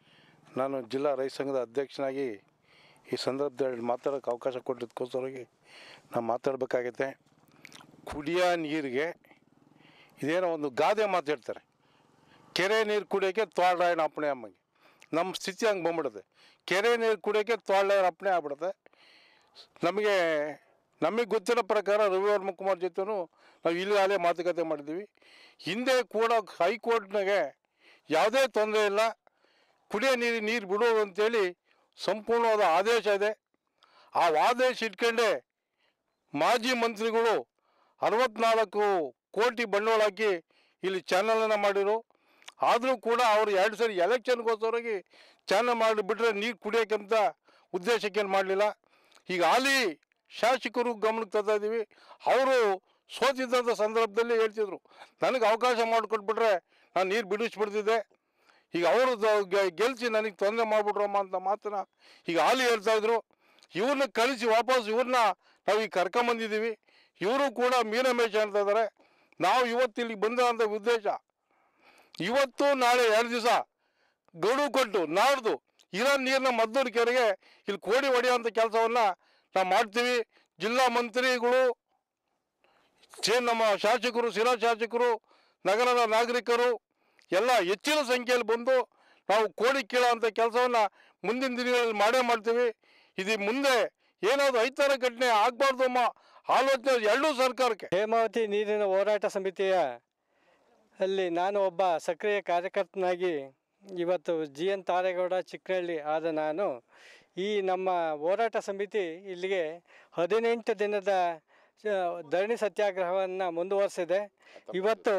ನಾನು ಜಿಲ್ಲಾ ರೈತ ಸಂಘದ ಅಧ್ಯಕ್ಷನಾಗಿ ಈ ಸಂದರ್ಭದಲ್ಲಿ ಮಾತಾಡೋಕ್ಕೆ ಅವಕಾಶ ಕೊಟ್ಟಿದ್ದಕ್ಕೋಸ್ಕರವಾಗಿ ನಾನು ಮಾತಾಡಬೇಕಾಗೈತೆ ಕುಡಿಯೋ ನೀರಿಗೆ ಇದೇನೋ ಒಂದು ಗಾದೆ ಮಾತಾಡ್ತಾರೆ ಕೆರೆ ನೀರು ಕುಡಿಯೋಕ್ಕೆ ತೋಳರಾಯನ ಅಪ್ಪಣೆ ಅಮ್ಮಂಗೆ ನಮ್ಮ ಸ್ಥಿತಿ ಹಂಗೆ ಬಂದ್ಬಿಡುತ್ತೆ ಕೆರೆ ನೀರು ಕುಡಿಯೋಕ್ಕೆ ತೋಳರಾಯನ ಅಪ್ಪಣೆ ಆಗ್ಬಿಡುತ್ತೆ ನಮಗೆ ನಮಗೆ ಗೊತ್ತಿರೋ ಪ್ರಕಾರ ರವಿವರ್ಮ ಕುಮಾರ್ ಜೊತೆನೂ ನಾವು ಈಗಾಗಲೇ ಮಾತುಕತೆ ಮಾಡಿದ್ದೀವಿ ಹಿಂದೆ ಕೂಡ ಹೈಕೋರ್ಟ್ನಾಗೆ ಯಾವುದೇ ತೊಂದರೆ ಇಲ್ಲ ಕುಡಿಯೋ ನೀರು ನೀರು ಬಿಡೋದು ಅಂತೇಳಿ ಸಂಪೂರ್ಣವಾದ ಆದೇಶ ಇದೆ ಆ ಆದೇಶ ಇಟ್ಕೊಂಡೆ ಮಾಜಿ ಮಂತ್ರಿಗಳು ಅರವತ್ನಾಲ್ಕು ಕೋಟಿ ಬಂಡವಾಳ ಹಾಕಿ ಇಲ್ಲಿ ಚಾನಲನ್ನು ಮಾಡಿರು ಆದರೂ ಕೂಡ ಅವರು ಎರಡು ಸರಿ ಎಲೆಕ್ಷನ್ಗೋಸ್ಕರವಾಗಿ ಚಾನಲ್ ಮಾಡಿಬಿಟ್ರೆ ನೀರು ಕುಡಿಯೋಕ್ಕಂತ ಉದ್ದೇಶಕ್ಕೇನು ಮಾಡಲಿಲ್ಲ ಈಗ ಹಾಲಿ ಶಾಸಕರು ಗಮನಕ್ಕೆ ತರ್ತಾ ಇದ್ದೀವಿ ಅವರು ಸೋತಿದ್ದಂಥ ಸಂದರ್ಭದಲ್ಲಿ ಹೇಳ್ತಿದ್ರು ನನಗೆ ಅವಕಾಶ ಮಾಡಿಕೊಟ್ಬಿಟ್ರೆ ನಾನು ನೀರು ಬಿಡಿಸ್ಬಿಡ್ತಿದ್ದೆ ಈಗ ಅವರು ಗೆಲ್ಸಿ ನನಗೆ ತೊಂದರೆ ಮಾಡಿಬಿಟ್ರಮ್ಮ ಅಂತ ಮಾತನ್ನ ಈಗ ಹಾಲಿ ಹೇಳ್ತಾ ಇದ್ರು ಇವ್ರನ್ನ ಕಳಿಸಿ ವಾಪಸ್ ಇವ್ರನ್ನ ನಾವು ಈಗ ಕರ್ಕೊಂಬಂದಿದ್ದೀವಿ ಇವರು ಕೂಡ ಮೀನಮೇಶ ಅಂತ ಇದ್ದಾರೆ ನಾವು ಇವತ್ತು ಇಲ್ಲಿಗೆ ಬಂದಂಥ ಉದ್ದೇಶ ಇವತ್ತು ನಾಳೆ ಎರಡು ದಿವಸ ಗಡುವು ಕೊಟ್ಟು ನಾಡ್ದು ಇರೋ ನೀರನ್ನ ಮದ್ದೂರು ಕೆರೆಗೆ ಇಲ್ಲಿ ಕೋಡಿ ಹೊಡೆಯುವಂಥ ಕೆಲಸವನ್ನು ನಾವು ಮಾಡ್ತೀವಿ ಜಿಲ್ಲಾ ಮಂತ್ರಿಗಳು ಚೇ ನಮ್ಮ ಶಾಸಕರು ಶಿರಾ ಶಾಸಕರು ನಗರದ ನಾಗರಿಕರು ಎಲ್ಲ ಹೆಚ್ಚಿನ ಸಂಖ್ಯೆಯಲ್ಲಿ ಬಂದು ನಾವು ಕೋಡಿ ಕೀಳೋಂಥ ಕೆಲಸವನ್ನು ಮುಂದಿನ ದಿನಗಳಲ್ಲಿ ಮಾಡೇ ಮಾಡ್ತೀವಿ ಇದು ಮುಂದೆ ಏನಾದರೂ ಐತರ ಘಟನೆ ಆಗಬಾರ್ದು ಅನ್ನೋ ಆಲೋಚನೆ ಎರಡೂ ಸರ್ಕಾರಕ್ಕೆ ಹೇಮಾವತಿ ನೀರಿನ ಹೋರಾಟ ಸಮಿತಿಯ ಅಲ್ಲಿ ನಾನು ಒಬ್ಬ ಸಕ್ರಿಯ ಕಾರ್ಯಕರ್ತನಾಗಿ ಇವತ್ತು ಜಿ ಎನ್ ತಾರೇಗೌಡ ಚಿಕ್ಕನಹಳ್ಳಿ ಆದ ನಾನು ಈ ನಮ್ಮ ಹೋರಾಟ ಸಮಿತಿ ಇಲ್ಲಿಗೆ ಹದಿನೆಂಟು ದಿನದ ಆ, ಧರಣಿ ಸತ್ಯಾಗ್ರಹವನ್ನು ಮುಂದುವರಿಸಿದೆ ಇವತ್ತು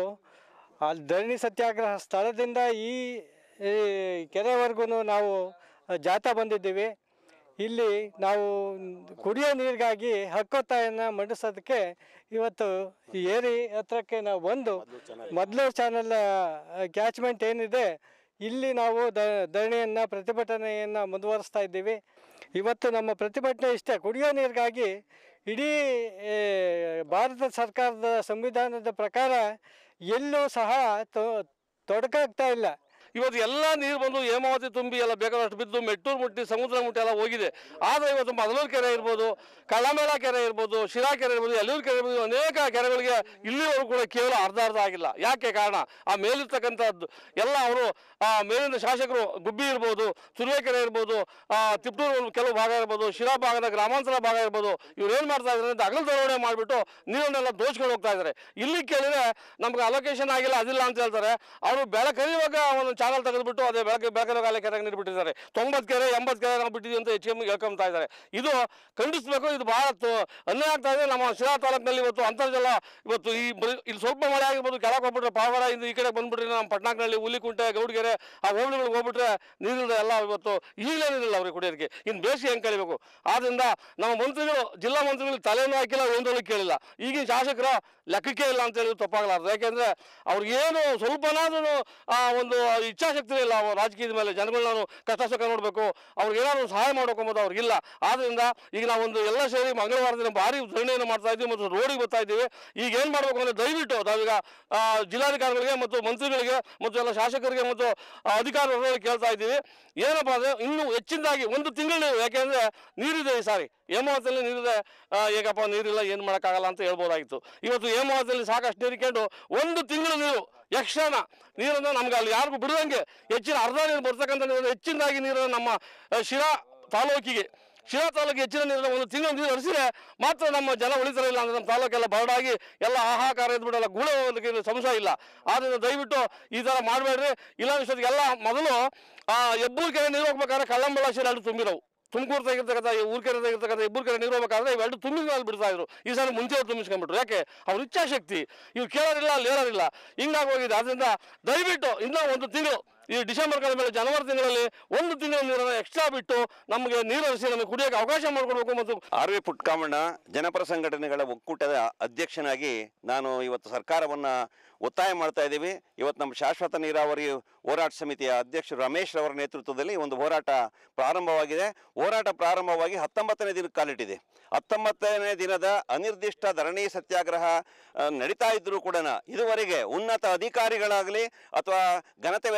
ಆ ಧರಣಿ ಸತ್ಯಾಗ್ರಹ ಸ್ಥಳದಿಂದ ಈ ಈ ಕೆರೆವರೆಗೂ ನಾವು ಜಾಥಾ ಬಂದಿದ್ದೀವಿ ಇಲ್ಲಿ ನಾವು ಕುಡಿಯೋ ನೀರಿಗಾಗಿ ಹಕ್ಕೊತ್ತಾಯನ ಮಂಡಿಸೋದಕ್ಕೆ ಇವತ್ತು ಈ ಏರಿ ಹತ್ರಕ್ಕೆ ನಾವು ಬಂದು ಮೊದಲು ಚಾನಲ್ ಕ್ಯಾಚ್ಮೆಂಟ್ ಏನಿದೆ ಇಲ್ಲಿ ನಾವು ದ ಧರಣಿಯನ್ನು ಪ್ರತಿಭಟನೆಯನ್ನು ಮುಂದುವರಿಸ್ತಾ ಇದ್ದೀವಿ ಇವತ್ತು ನಮ್ಮ ಪ್ರತಿಭಟನೆ ಇಷ್ಟೇ ಕುಡಿಯೋ ನೀರಿಗಾಗಿ ಇಡೀ ಏ, ಭಾರತ ಸರ್ಕಾರದ ಸಂವಿಧಾನದ ಪ್ರಕಾರ ಎಲ್ಲೂ ಸಹ ತೊ- ತೊಡಕಾಗ್ತಾ ಇಲ್ಲ ಇವತ್ತು ಎಲ್ಲ ನೀರು ಬಂದು ಹೇಮಾವತಿ ತುಂಬಿ ಎಲ್ಲ ಬೇಕಾದಷ್ಟು ಬಿದ್ದು ಮೆಟ್ಟೂರು ಮುಟ್ಟಿ ಸಮುದ್ರ ಮುಟ್ಟಿ ಎಲ್ಲ ಹೋಗಿದೆ ಆದರೆ ಇವತ್ತು ಮೊದಲೂರು ಕೆರೆ ಇರ್ಬೋದು ಕಳ್ಳಮೇಳ ಕೆರೆ ಇರ್ಬೋದು ಶಿರಾ ಕೆರೆ ಇರ್ಬೋದು ಎಲ್ಲೂರು ಕೆರೆ ಇರ್ಬೋದು ಅನೇಕ ಕೆರೆಗಳಿಗೆ ಇಲ್ಲಿವರೆಗೂ ಕೂಡ ಕೇವಲ ಅರ್ಧ ಅರ್ಧ ಆಗಿಲ್ಲ ಯಾಕೆ ಕಾರಣ ಆ ಮೇಲಿರ್ತಕ್ಕಂಥದ್ದು ಎಲ್ಲ ಅವರು ಆ ಮೇಲಿನ ಶಾಸಕರು ಗುಬ್ಬಿ ಇರ್ಬೋದು ತುರುವೇಕೆರೆ ಇರ್ಬೋದು ಆ ತಿಪ್ಟೂರು ಕೆಲವು ಭಾಗ ಇರ್ಬೋದು ಶಿರಾ ಭಾಗದ ಗ್ರಾಮಾಂತರ ಭಾಗ ಇರ್ಬೋದು ಇವ್ರು ಏನು ಮಾಡ್ತಾ ಇದ್ದಾರೆ ಅಂತ ಅಗಲ ಧೋರಣೆ ಮಾಡಿಬಿಟ್ಟು ನೀರನ್ನೆಲ್ಲ ದೋಚ್ಕೊಂಡು ಹೋಗ್ತಾ ಇದ್ದಾರೆ ಇಲ್ಲಿ ಕೇಳಿದ್ರೆ ನಮ್ಗೆ ಅಲೋಕೇಶನ್ ಆಗಿಲ್ಲ ಅದಿಲ್ಲ ಅಂತ ಹೇಳ್ತಾರೆ ಅವರು ಬೆಳಕರಿಯುವಾಗ ಒಂದು ಚಾನಲ್ ತೆಗೆದುಬಿಟ್ಟು ಅದೇ ಬೆಳಗ್ಗೆ ಬೆಳಕರಿಯುವಾಗ ಅಲ್ಲೇ ಕೆರೆಗೆ ನೀರು ಬಿಟ್ಟಿದ್ದಾರೆ ತೊಂಬತ್ತು ಕೆರೆ ಎಂಬತ್ತು ಕೆರೆ ನಾವು ಬಿಟ್ಟಿದ್ದೀವಿ ಅಂತ ಹೆಚ್ಚು ಕಮ್ಮಿ ಹೇಳ್ಕೊಂತಾ ಇದ್ದಾರೆ ಇದು ಖಂಡಿಸಬೇಕು ಇದು ಬಹಳ ತ- ಅನ್ಯಾಯ ಆಗ್ತಾ ಇದೆ ನಮ್ಮ ಶಿರಾ ತಾಲೂಕಿನಲ್ಲಿ ಇವತ್ತು ಅಂತರ್ಜಲ ಇವತ್ತು ಈ ಬರೀ- ಇಲ್ಲಿ ಸ್ವಲ್ಪ ಮಳೆ ಆಗಿರ್ಬೋದು ಕೆಳಗೆ ಹೋಗ್ಬಿಟ್ರೆ ಪಾವಗಡ ಇಂದ ಈ ಕಡೆ ಬಂದ್ಬಿಟ್ರೆ ನಮ್ಮ ಪಟ್ನಾಕ್ನಲ್ಲಿ ಹುಲಿಕುಂಟೆ ಗೌಡಗೆರೆ ಆ ಹೋಬಳಿಗಳಿಗೆ ಹೋಗ್ಬಿಟ್ರೆ ನೀರಿಲ್ಲ ಎಲ್ಲ ಇವತ್ತು ಈಗಲೇ ನೀರಿಲ್ಲ ಅವ್ರಿಗೆ ಕುಡಿಯೋದಕ್ಕೆ ಇನ್ನು ಬೇಸಿಗೆ ಹೆಂಗೆ ಕಳಿಬೇಕು ಆದ್ರಿಂದ ನಮ್ಮ ಮಂತ್ರಿಗಳು ಜಿಲ್ಲಾ ಮಂತ್ರಿಗಳು ತಲೆನೂ ಹಾಕಿಲ್ಲ ಒಂದೊಳಗೆ ಕೇಳಿಲ್ಲ ಈಗಿನ ಶಾಸಕರ ಲೆಕ್ಕಕ್ಕೆ ಇಲ್ಲ ಅಂತ ಹೇಳಿದ್ರು ತಪ್ಪಾಗಲಾರ್ದು ಯಾಕೆಂದ್ರೆ ಅವ್ರಿಗೇನು ಸ್ವಲ್ಪನಾದ್ರೂ ಆ ಒಂದು ಇಚ್ಛಾಶಕ್ತಿ ಇಲ್ಲ ಅವ್ರ ರಾಜಕೀಯದ ಮೇಲೆ ಜನಗಳನ್ನ ಕಷ್ಟ ಸುಖ ನೋಡಬೇಕು ಅವ್ರಿಗೆ ಏನಾದ್ರು ಸಹಾಯ ಮಾಡಬೇಕು ಅನ್ನೋದು ಅವ್ರಿಗಿಲ್ಲ ಆದ್ರಿಂದ ಈಗ ನಾವೊಂದು ಎಲ್ಲ ಸೇರಿ ಮಂಗಳವಾರ ದಿನ ಭಾರಿ ಧರಣಿಯನ್ನು ಮಾಡ್ತಾ ಇದ್ದೀವಿ ಮತ್ತು ರೋಡಿಗೆ ಬರ್ತಾ ಇದ್ದೀವಿ ಈಗ ಏನು ಮಾಡಬೇಕು ಅಂದರೆ ದಯವಿಟ್ಟು ನಾವೀಗ ಆ, ಜಿಲ್ಲಾಧಿಕಾರಿಗಳಿಗೆ ಮತ್ತು ಮಂತ್ರಿಗಳಿಗೆ ಮತ್ತು ಎಲ್ಲ ಶಾಸಕರಿಗೆ ಮತ್ತು ಆ, ಅಧಿಕಾರಿಗಳಿಗೆ ಕೇಳ್ತಾ ಇದ್ದೀವಿ ಏನಪ್ಪ ಅಂದರೆ ಇನ್ನೂ ಹೆಚ್ಚಿನದಾಗಿ ಒಂದು ತಿಂಗಳು ಯಾಕೆಂದರೆ ನೀರಿದೆ ಈ ಸಾರಿ ಹೇಮಾವತಿಯಲ್ಲಿ ನೀರಿದೆ ಆ, ಹೇಗಪ್ಪ ನೀರಿಲ್ಲ ಏನು ಮಾಡೋಕ್ಕಾಗಲ್ಲ ಅಂತ ಹೇಳ್ಬೋದಾಗಿತ್ತು ಇವತ್ತು ಹೇಮಾವತಿಯಲ್ಲಿ ಸಾಕಷ್ಟು ನೀರು ಇಟ್ಕೊಂಡು ಒಂದು ತಿಂಗಳು ನೀರು ಯಕ್ಷಣ ನೀರನ್ನು ನಮ್ಗೆ ಅಲ್ಲಿ ಯಾರಿಗೂ ಬಿಡದಂಗೆ ಹೆಚ್ಚಿನ ಅರ್ಧ ನೀರು ಬರ್ತಕ್ಕಂಥ ನೀರನ್ನು ಹೆಚ್ಚಿನದಾಗಿ ನೀರನ್ನು ನಮ್ಮ ಆ, ಶಿರಾ ತಾಲೂಕಿಗೆ ಶಿರಾ ತಾಲೂಕಿಗೆ ಹೆಚ್ಚಿನ ನೀರನ್ನು ಒಂದು ತಿಂಗಳು ನೀರು ಹರಿಸಿದ್ರೆ ಮಾತ್ರ ನಮ್ಮ ಜನ ಉಳಿತಾರೆ ಇಲ್ಲ ಅಂದ್ರೆ ನಮ್ಮ ತಾಲೂಕೆಲ್ಲ ಬರಡಾಗಿ ಎಲ್ಲ ಹಾಹಾಕಾರ ಇದ್ಬಿಟ್ಟಲ್ಲ ಗುಳ ಹೋಗೋದಕ್ಕೆ ಇಲ್ಲಿ ಸಂಶಯ ಇಲ್ಲ ಆದ್ದರಿಂದ ದಯವಿಟ್ಟು ಈ ಥರ ಮಾಡಬೇಡ್ರಿ ಇಲ್ಲ ಇಷ್ಟೊತ್ತಿಗೆಲ್ಲ ಮೊದಲು ಆ ಹೆಬ್ಬೂರು ಕೆರೆ ನೀರು ಹೋಗ್ಬೇಕಾದ್ರೆ ಕಳ್ಳಂಬಳ ಶಿರಾ ಎರಡು ತುಂಬಿರವು ತುಮಕೂರು ತೆಗಿರ್ತಕ್ಕಂಥ ಈ ಊರ್ ಕೆರೆ ತೆಗಿರ್ತಕ್ಕಂಥ ಇಬ್ಬರು ಕೆರೆ ನೀರು ಹೋಗ್ಬೇಕಾದ್ರೆ ಇವೆರಡು ತುಂಬಿದ ಮೇಲೆ ಬಿಡ್ತಾ ಇದ್ರು ಈ ಸಾರಿ ಮುಂಚೆ ಅವ್ರು ತುಂಬಿಸ್ಕೊಂಡ್ಬಿಟ್ರು ಯಾಕೆ ಅವ್ರ ಇಚ್ಛಾಶಕ್ತಿ ಇವ್ರು ಕೇಳೋರಿಲ್ಲ ಅಲ್ಲಿ ಹೇಳೋರಿಲ್ಲ ಹಿಂಗಾಗಿ ಹೋಗಿದೆ ಅದರಿಂದ ದಯವಿಟ್ಟು ಇನ್ನೂ ಒಂದು ತಿಂಗಳು ಈ ಡಿಸೆಂಬರ್ ಕಳೆದ ಮೇಲೆ ಜನವರಿ ತಿಂಗಳಲ್ಲಿ ಒಂದು ತಿಂಗಳ ನೀರನ್ನು ಎಕ್ಸ್ಟ್ರಾ ಬಿಟ್ಟು ನಮಗೆ ನೀರು ಹರಿಸಿ ನಮಗೆ ಕುಡಿಯೋಕೆ ಅವಕಾಶ ಮಾಡಿಕೊಡ್ಬೇಕು ಮತ್ತು ಆರ್ ವಿ ಪುಟ್ಕಾಮಣ್ಣ ಜನಪರ ಸಂಘಟನೆಗಳ ಒಕ್ಕೂಟದ ಅಧ್ಯಕ್ಷನಾಗಿ ನಾನು ಇವತ್ತು ಸರ್ಕಾರವನ್ನು ಒತ್ತಾಯ ಮಾಡ್ತಾ ಇದ್ದೀವಿ ಇವತ್ತು ನಮ್ಮ ಶಾಶ್ವತ ನೀರಾವರಿ ಹೋರಾಟ ಸಮಿತಿಯ ಅಧ್ಯಕ್ಷರು ರಮೇಶ್ ರವರ ನೇತೃತ್ವದಲ್ಲಿ ಒಂದು ಹೋರಾಟ ಪ್ರಾರಂಭವಾಗಿದೆ ಹೋರಾಟ ಪ್ರಾರಂಭವಾಗಿ ಹತ್ತೊಂಬತ್ತನೇ ದಿನಕ್ಕೆ ಕಾಲಿಟ್ಟಿದೆ ಹತ್ತೊಂಬತ್ತನೇ ದಿನದ ಅನಿರ್ದಿಷ್ಟ ಧರಣಿ ಸತ್ಯಾಗ್ರಹ ಆ, ನಡೀತಾ ಇದ್ದರೂ ಕೂಡ ಇದುವರೆಗೆ ಉನ್ನತ ಅಧಿಕಾರಿಗಳಾಗಲಿ ಅಥವಾ ಘನತೆವೆತ್ತ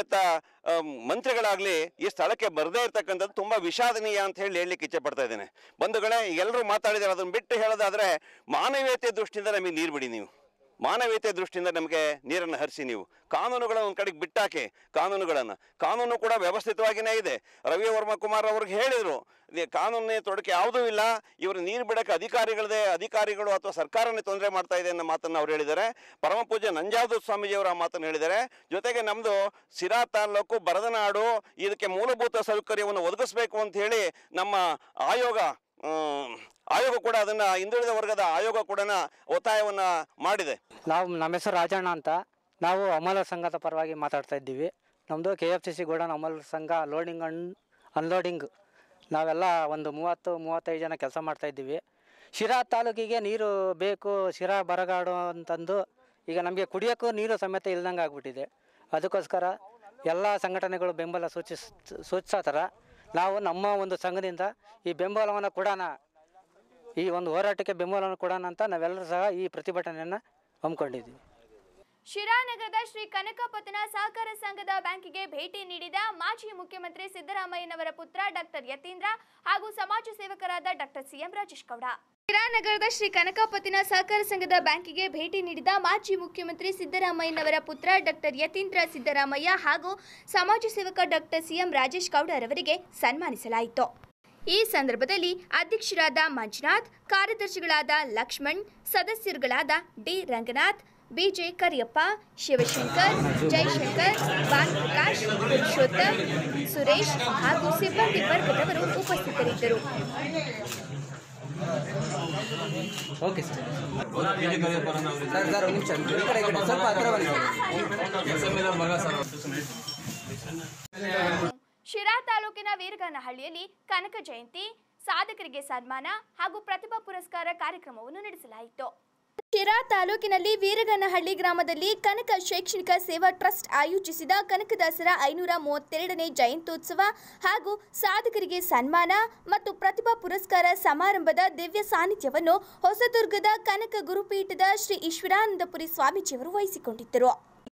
ಆ, ಮಂತ್ರಿಗಳಾಗಲಿ ಈ ಸ್ಥಳಕ್ಕೆ ಬರದೇ ಇರ್ತಕ್ಕಂಥದ್ದು ತುಂಬ ವಿಷಾದನೀಯ ಅಂತ ಹೇಳಿ ಹೇಳಲಿಕ್ಕೆ ಇಚ್ಛೆ ಪಡ್ತಾ ಇದ್ದೇನೆ ಬಂಧುಗಳೇ ಎಲ್ಲರೂ ಮಾತಾಡಿದ್ದಾರೆ ಅದನ್ನು ಬಿಟ್ಟು ಹೇಳೋದಾದರೆ ಮಾನವೀಯತೆ ದೃಷ್ಟಿಯಿಂದ ನಮಗೆ ನೀರು ಬಿಡಿ ನೀವು ಮಾನವೀಯತೆ ದೃಷ್ಟಿಯಿಂದ ನಮಗೆ ನೀರನ್ನು ಹರಿಸಿ ನೀವು ಕಾನೂನುಗಳನ್ನು ಒಂದು ಕಡೆಗೆ ಬಿಟ್ಟಾಕಿ ಕಾನೂನುಗಳನ್ನು ಕಾನೂನು ಕೂಡ ವ್ಯವಸ್ಥಿತವಾಗಿಯೇ ಇದೆ ರವಿ ವರ್ಮ ಕುಮಾರ್ ಅವ್ರಿಗೆ ಹೇಳಿದರು ಕಾನೂನಿನ ತೊಡಕೆ ಯಾವುದೂ ಇಲ್ಲ ಇವರು ನೀರು ಬಿಡಕ್ಕೆ ಅಧಿಕಾರಿಗಳದೇ ಅಧಿಕಾರಿಗಳು ಅಥವಾ ಸರ್ಕಾರನೇ ತೊಂದರೆ ಮಾಡ್ತಾ ಇದೆ ಅನ್ನೋ ಮಾತನ್ನು ಅವ್ರು ಹೇಳಿದ್ದಾರೆ ಪರಮ ಪೂಜ್ಯ ನಂಜಾವಧೂತ ಸ್ವಾಮೀಜಿಯವರು ಆ ಮಾತನ್ನು ಹೇಳಿದ್ದಾರೆ ಜೊತೆಗೆ ನಮ್ಮದು ಸಿರಾ ತಾಲೂಕು ಬರದನಾಡು ಇದಕ್ಕೆ ಮೂಲಭೂತ ಸೌಕರ್ಯವನ್ನು ಒದಗಿಸ್ಬೇಕು ಅಂತ ಹೇಳಿ ನಮ್ಮ ಆಯೋಗ ಆಮ್, ಆಯೋಗ ಕೂಡ ಅದನ್ನು ಹಿಂದುಳಿದ ವರ್ಗದ ಆಯೋಗ ಕೂಡ ಒತ್ತಾಯವನ್ನು ಮಾಡಿದೆ ನಾವು ನಮ್ಮ ಹೆಸರು ರಾಜಣ್ಣ ಅಂತ ನಾವು ಅಮಲ ಸಂಘದ ಪರವಾಗಿ ಮಾತಾಡ್ತಾ ಇದ್ದೀವಿ ನಮ್ಮದು K F C C godown ಅಮಲ ಸಂಘ ಲೋಡಿಂಗ್ ಅಂಡ್ ಅನ್ಲೋಡಿಂಗ್ ನಾವೆಲ್ಲ ಒಂದು ಮೂವತ್ತು ಮೂವತ್ತೈದು ಜನ ಕೆಲಸ ಮಾಡ್ತಾ ಇದ್ದೀವಿ ಶಿರಾ ತಾಲೂಕಿಗೆ ನೀರು ಬೇಕು ಶಿರಾ ಬರಗಾಡು ಅಂತಂದು ಈಗ ನಮಗೆ ಕುಡಿಯೋಕ್ಕೂ ನೀರು ಸಮೇತ ಇಲ್ದಂಗೆ ಆಗ್ಬಿಟ್ಟಿದೆ ಅದಕ್ಕೋಸ್ಕರ ಎಲ್ಲ ಸಂಘಟನೆಗಳು ಬೆಂಬಲ ಸೂಚಿಸ್ ಸೂಚಿಸೋ ಥರ ನಾವು ನಮ್ಮ ಒಂದು ಸಂಘದಿಂದ ಈ ಬೆಂಬಲವನ್ನು ಕೊಡೋಣ ಈ ಒಂದು ಹೋರಾಟಕ್ಕೆ ಬೆಂಬಲವನ್ನು ಕೊಡೋಣ ಅಂತ ನಾವೆಲ್ಲರೂ ಸಹ ಈ ಪ್ರತಿಭಟನೆಯನ್ನು ಹಮ್ಮಿಕೊಂಡಿದ್ದೀವಿ ಶಿರಾನಗರದ ಶ್ರೀ ಕನಕಪತನ ಸಹಕಾರ ಸಂಘದ ಬ್ಯಾಂಕಿಗೆ ಭೇಟಿ ನೀಡಿದ ಮಾಜಿ ಮುಖ್ಯಮಂತ್ರಿ ಸಿದ್ದರಾಮಯ್ಯನವರ ಪುತ್ರ ಡಾಕ್ಟರ್ ಯತೀಂದ್ರ ಹಾಗೂ ಸಮಾಜ ಸೇವಕರಾದ ಡಾಕ್ಟರ್ ಸಿಎಂ ರಾಜೇಶ್ ಗೌಡ ಶಿರಾನಗರದ ಶ್ರೀ ಕನಕಪತಿನ ಸಹಕಾರ ಸಂಘದ ಬ್ಯಾಂಕಿಗೆ ಭೇಟಿ ನೀಡಿದ ಮಾಜಿ ಮುಖ್ಯಮಂತ್ರಿ ಸಿದ್ದರಾಮಯ್ಯನವರ ಪುತ್ರ ಡಾಕ್ಟರ್ ಯತೀಂದ್ರ ಸಿದ್ದರಾಮಯ್ಯ ಹಾಗೂ ಸಮಾಜ ಸೇವಕ ಡಾಕ್ಟರ್ ಸಿಎಂ ರಾಜೇಶ್ ಗೌಡರವರಿಗೆ ಸನ್ಮಾನಿಸಲಾಯಿತು ಈ ಸಂದರ್ಭದಲ್ಲಿ ಅಧ್ಯಕ್ಷರಾದ ಮಂಜುನಾಥ್ ಕಾರ್ಯದರ್ಶಿಗಳಾದ ಲಕ್ಷ್ಮಣ್ ಸದಸ್ಯರುಗಳಾದ ಡಿ ರಂಗನಾಥ್ ಬಿಜೆ ಕರಿಯಪ್ಪ ಶಿವಶಂಕರ್ ಜಯಶಂಕರ್ ಭಾನುಪ್ರಕಾಶ್ ಪುರುಷೋತ್ತಮ್ ಸುರೇಶ್ ಹಾಗೂ ಸಿಬ್ಬಂದಿ ವರ್ಗದವರು ಉಪಸ್ಥಿತರಿದ್ದರು ಓಕೆ ಸರ್ ಸರ್ ಸರ್ ಒಂದು ನಿಮಿಷ ಈ ಕಡೆ ಈ ಕಡೆ ಸ್ವಲ್ಪ ಹತ್ರ ಬನ್ನಿ ಶಿರಾ ತಾಲೂಕಿನ ವೀರಗಾನಹಳ್ಳಿಯಲ್ಲಿ ಕನಕ ಜಯಂತಿ ಸಾಧಕರಿಗೆ ಸನ್ಮಾನ ಹಾಗೂ ಪ್ರತಿಭಾ ಪುರಸ್ಕಾರ ಕಾರ್ಯಕ್ರಮವನ್ನು ನಡೆಸಲಾಯಿತು ಶಿರಾ ತಾಲೂಕಿನಲ್ಲಿ ವೀರಗನಹಳ್ಳಿ ಗ್ರಾಮದಲ್ಲಿ ಕನಕ ಶೈಕ್ಷಣಿಕ ಸೇವಾ ಟ್ರಸ್ಟ್ ಆಯೋಜಿಸಿದ ಕನಕದಾಸರ ಐನೂರ ಮೂವತ್ತೆರಡನೇ ಜಯಂತ್ಯೋತ್ಸವ ಹಾಗೂ ಸಾಧಕರಿಗೆ ಸನ್ಮಾನ ಮತ್ತು ಪ್ರತಿಭಾ ಪುರಸ್ಕಾರ ಸಮಾರಂಭದ ದಿವ್ಯ ಸಾನ್ನಿಧ್ಯವನ್ನು ಹೊಸದುರ್ಗದ ಕನಕ ಗುರುಪೀಠದ ಶ್ರೀ ಈಶ್ವರಾನಂದಪುರಿ ಸ್ವಾಮೀಜಿಯವರು ವಹಿಸಿಕೊಂಡಿದ್ದರು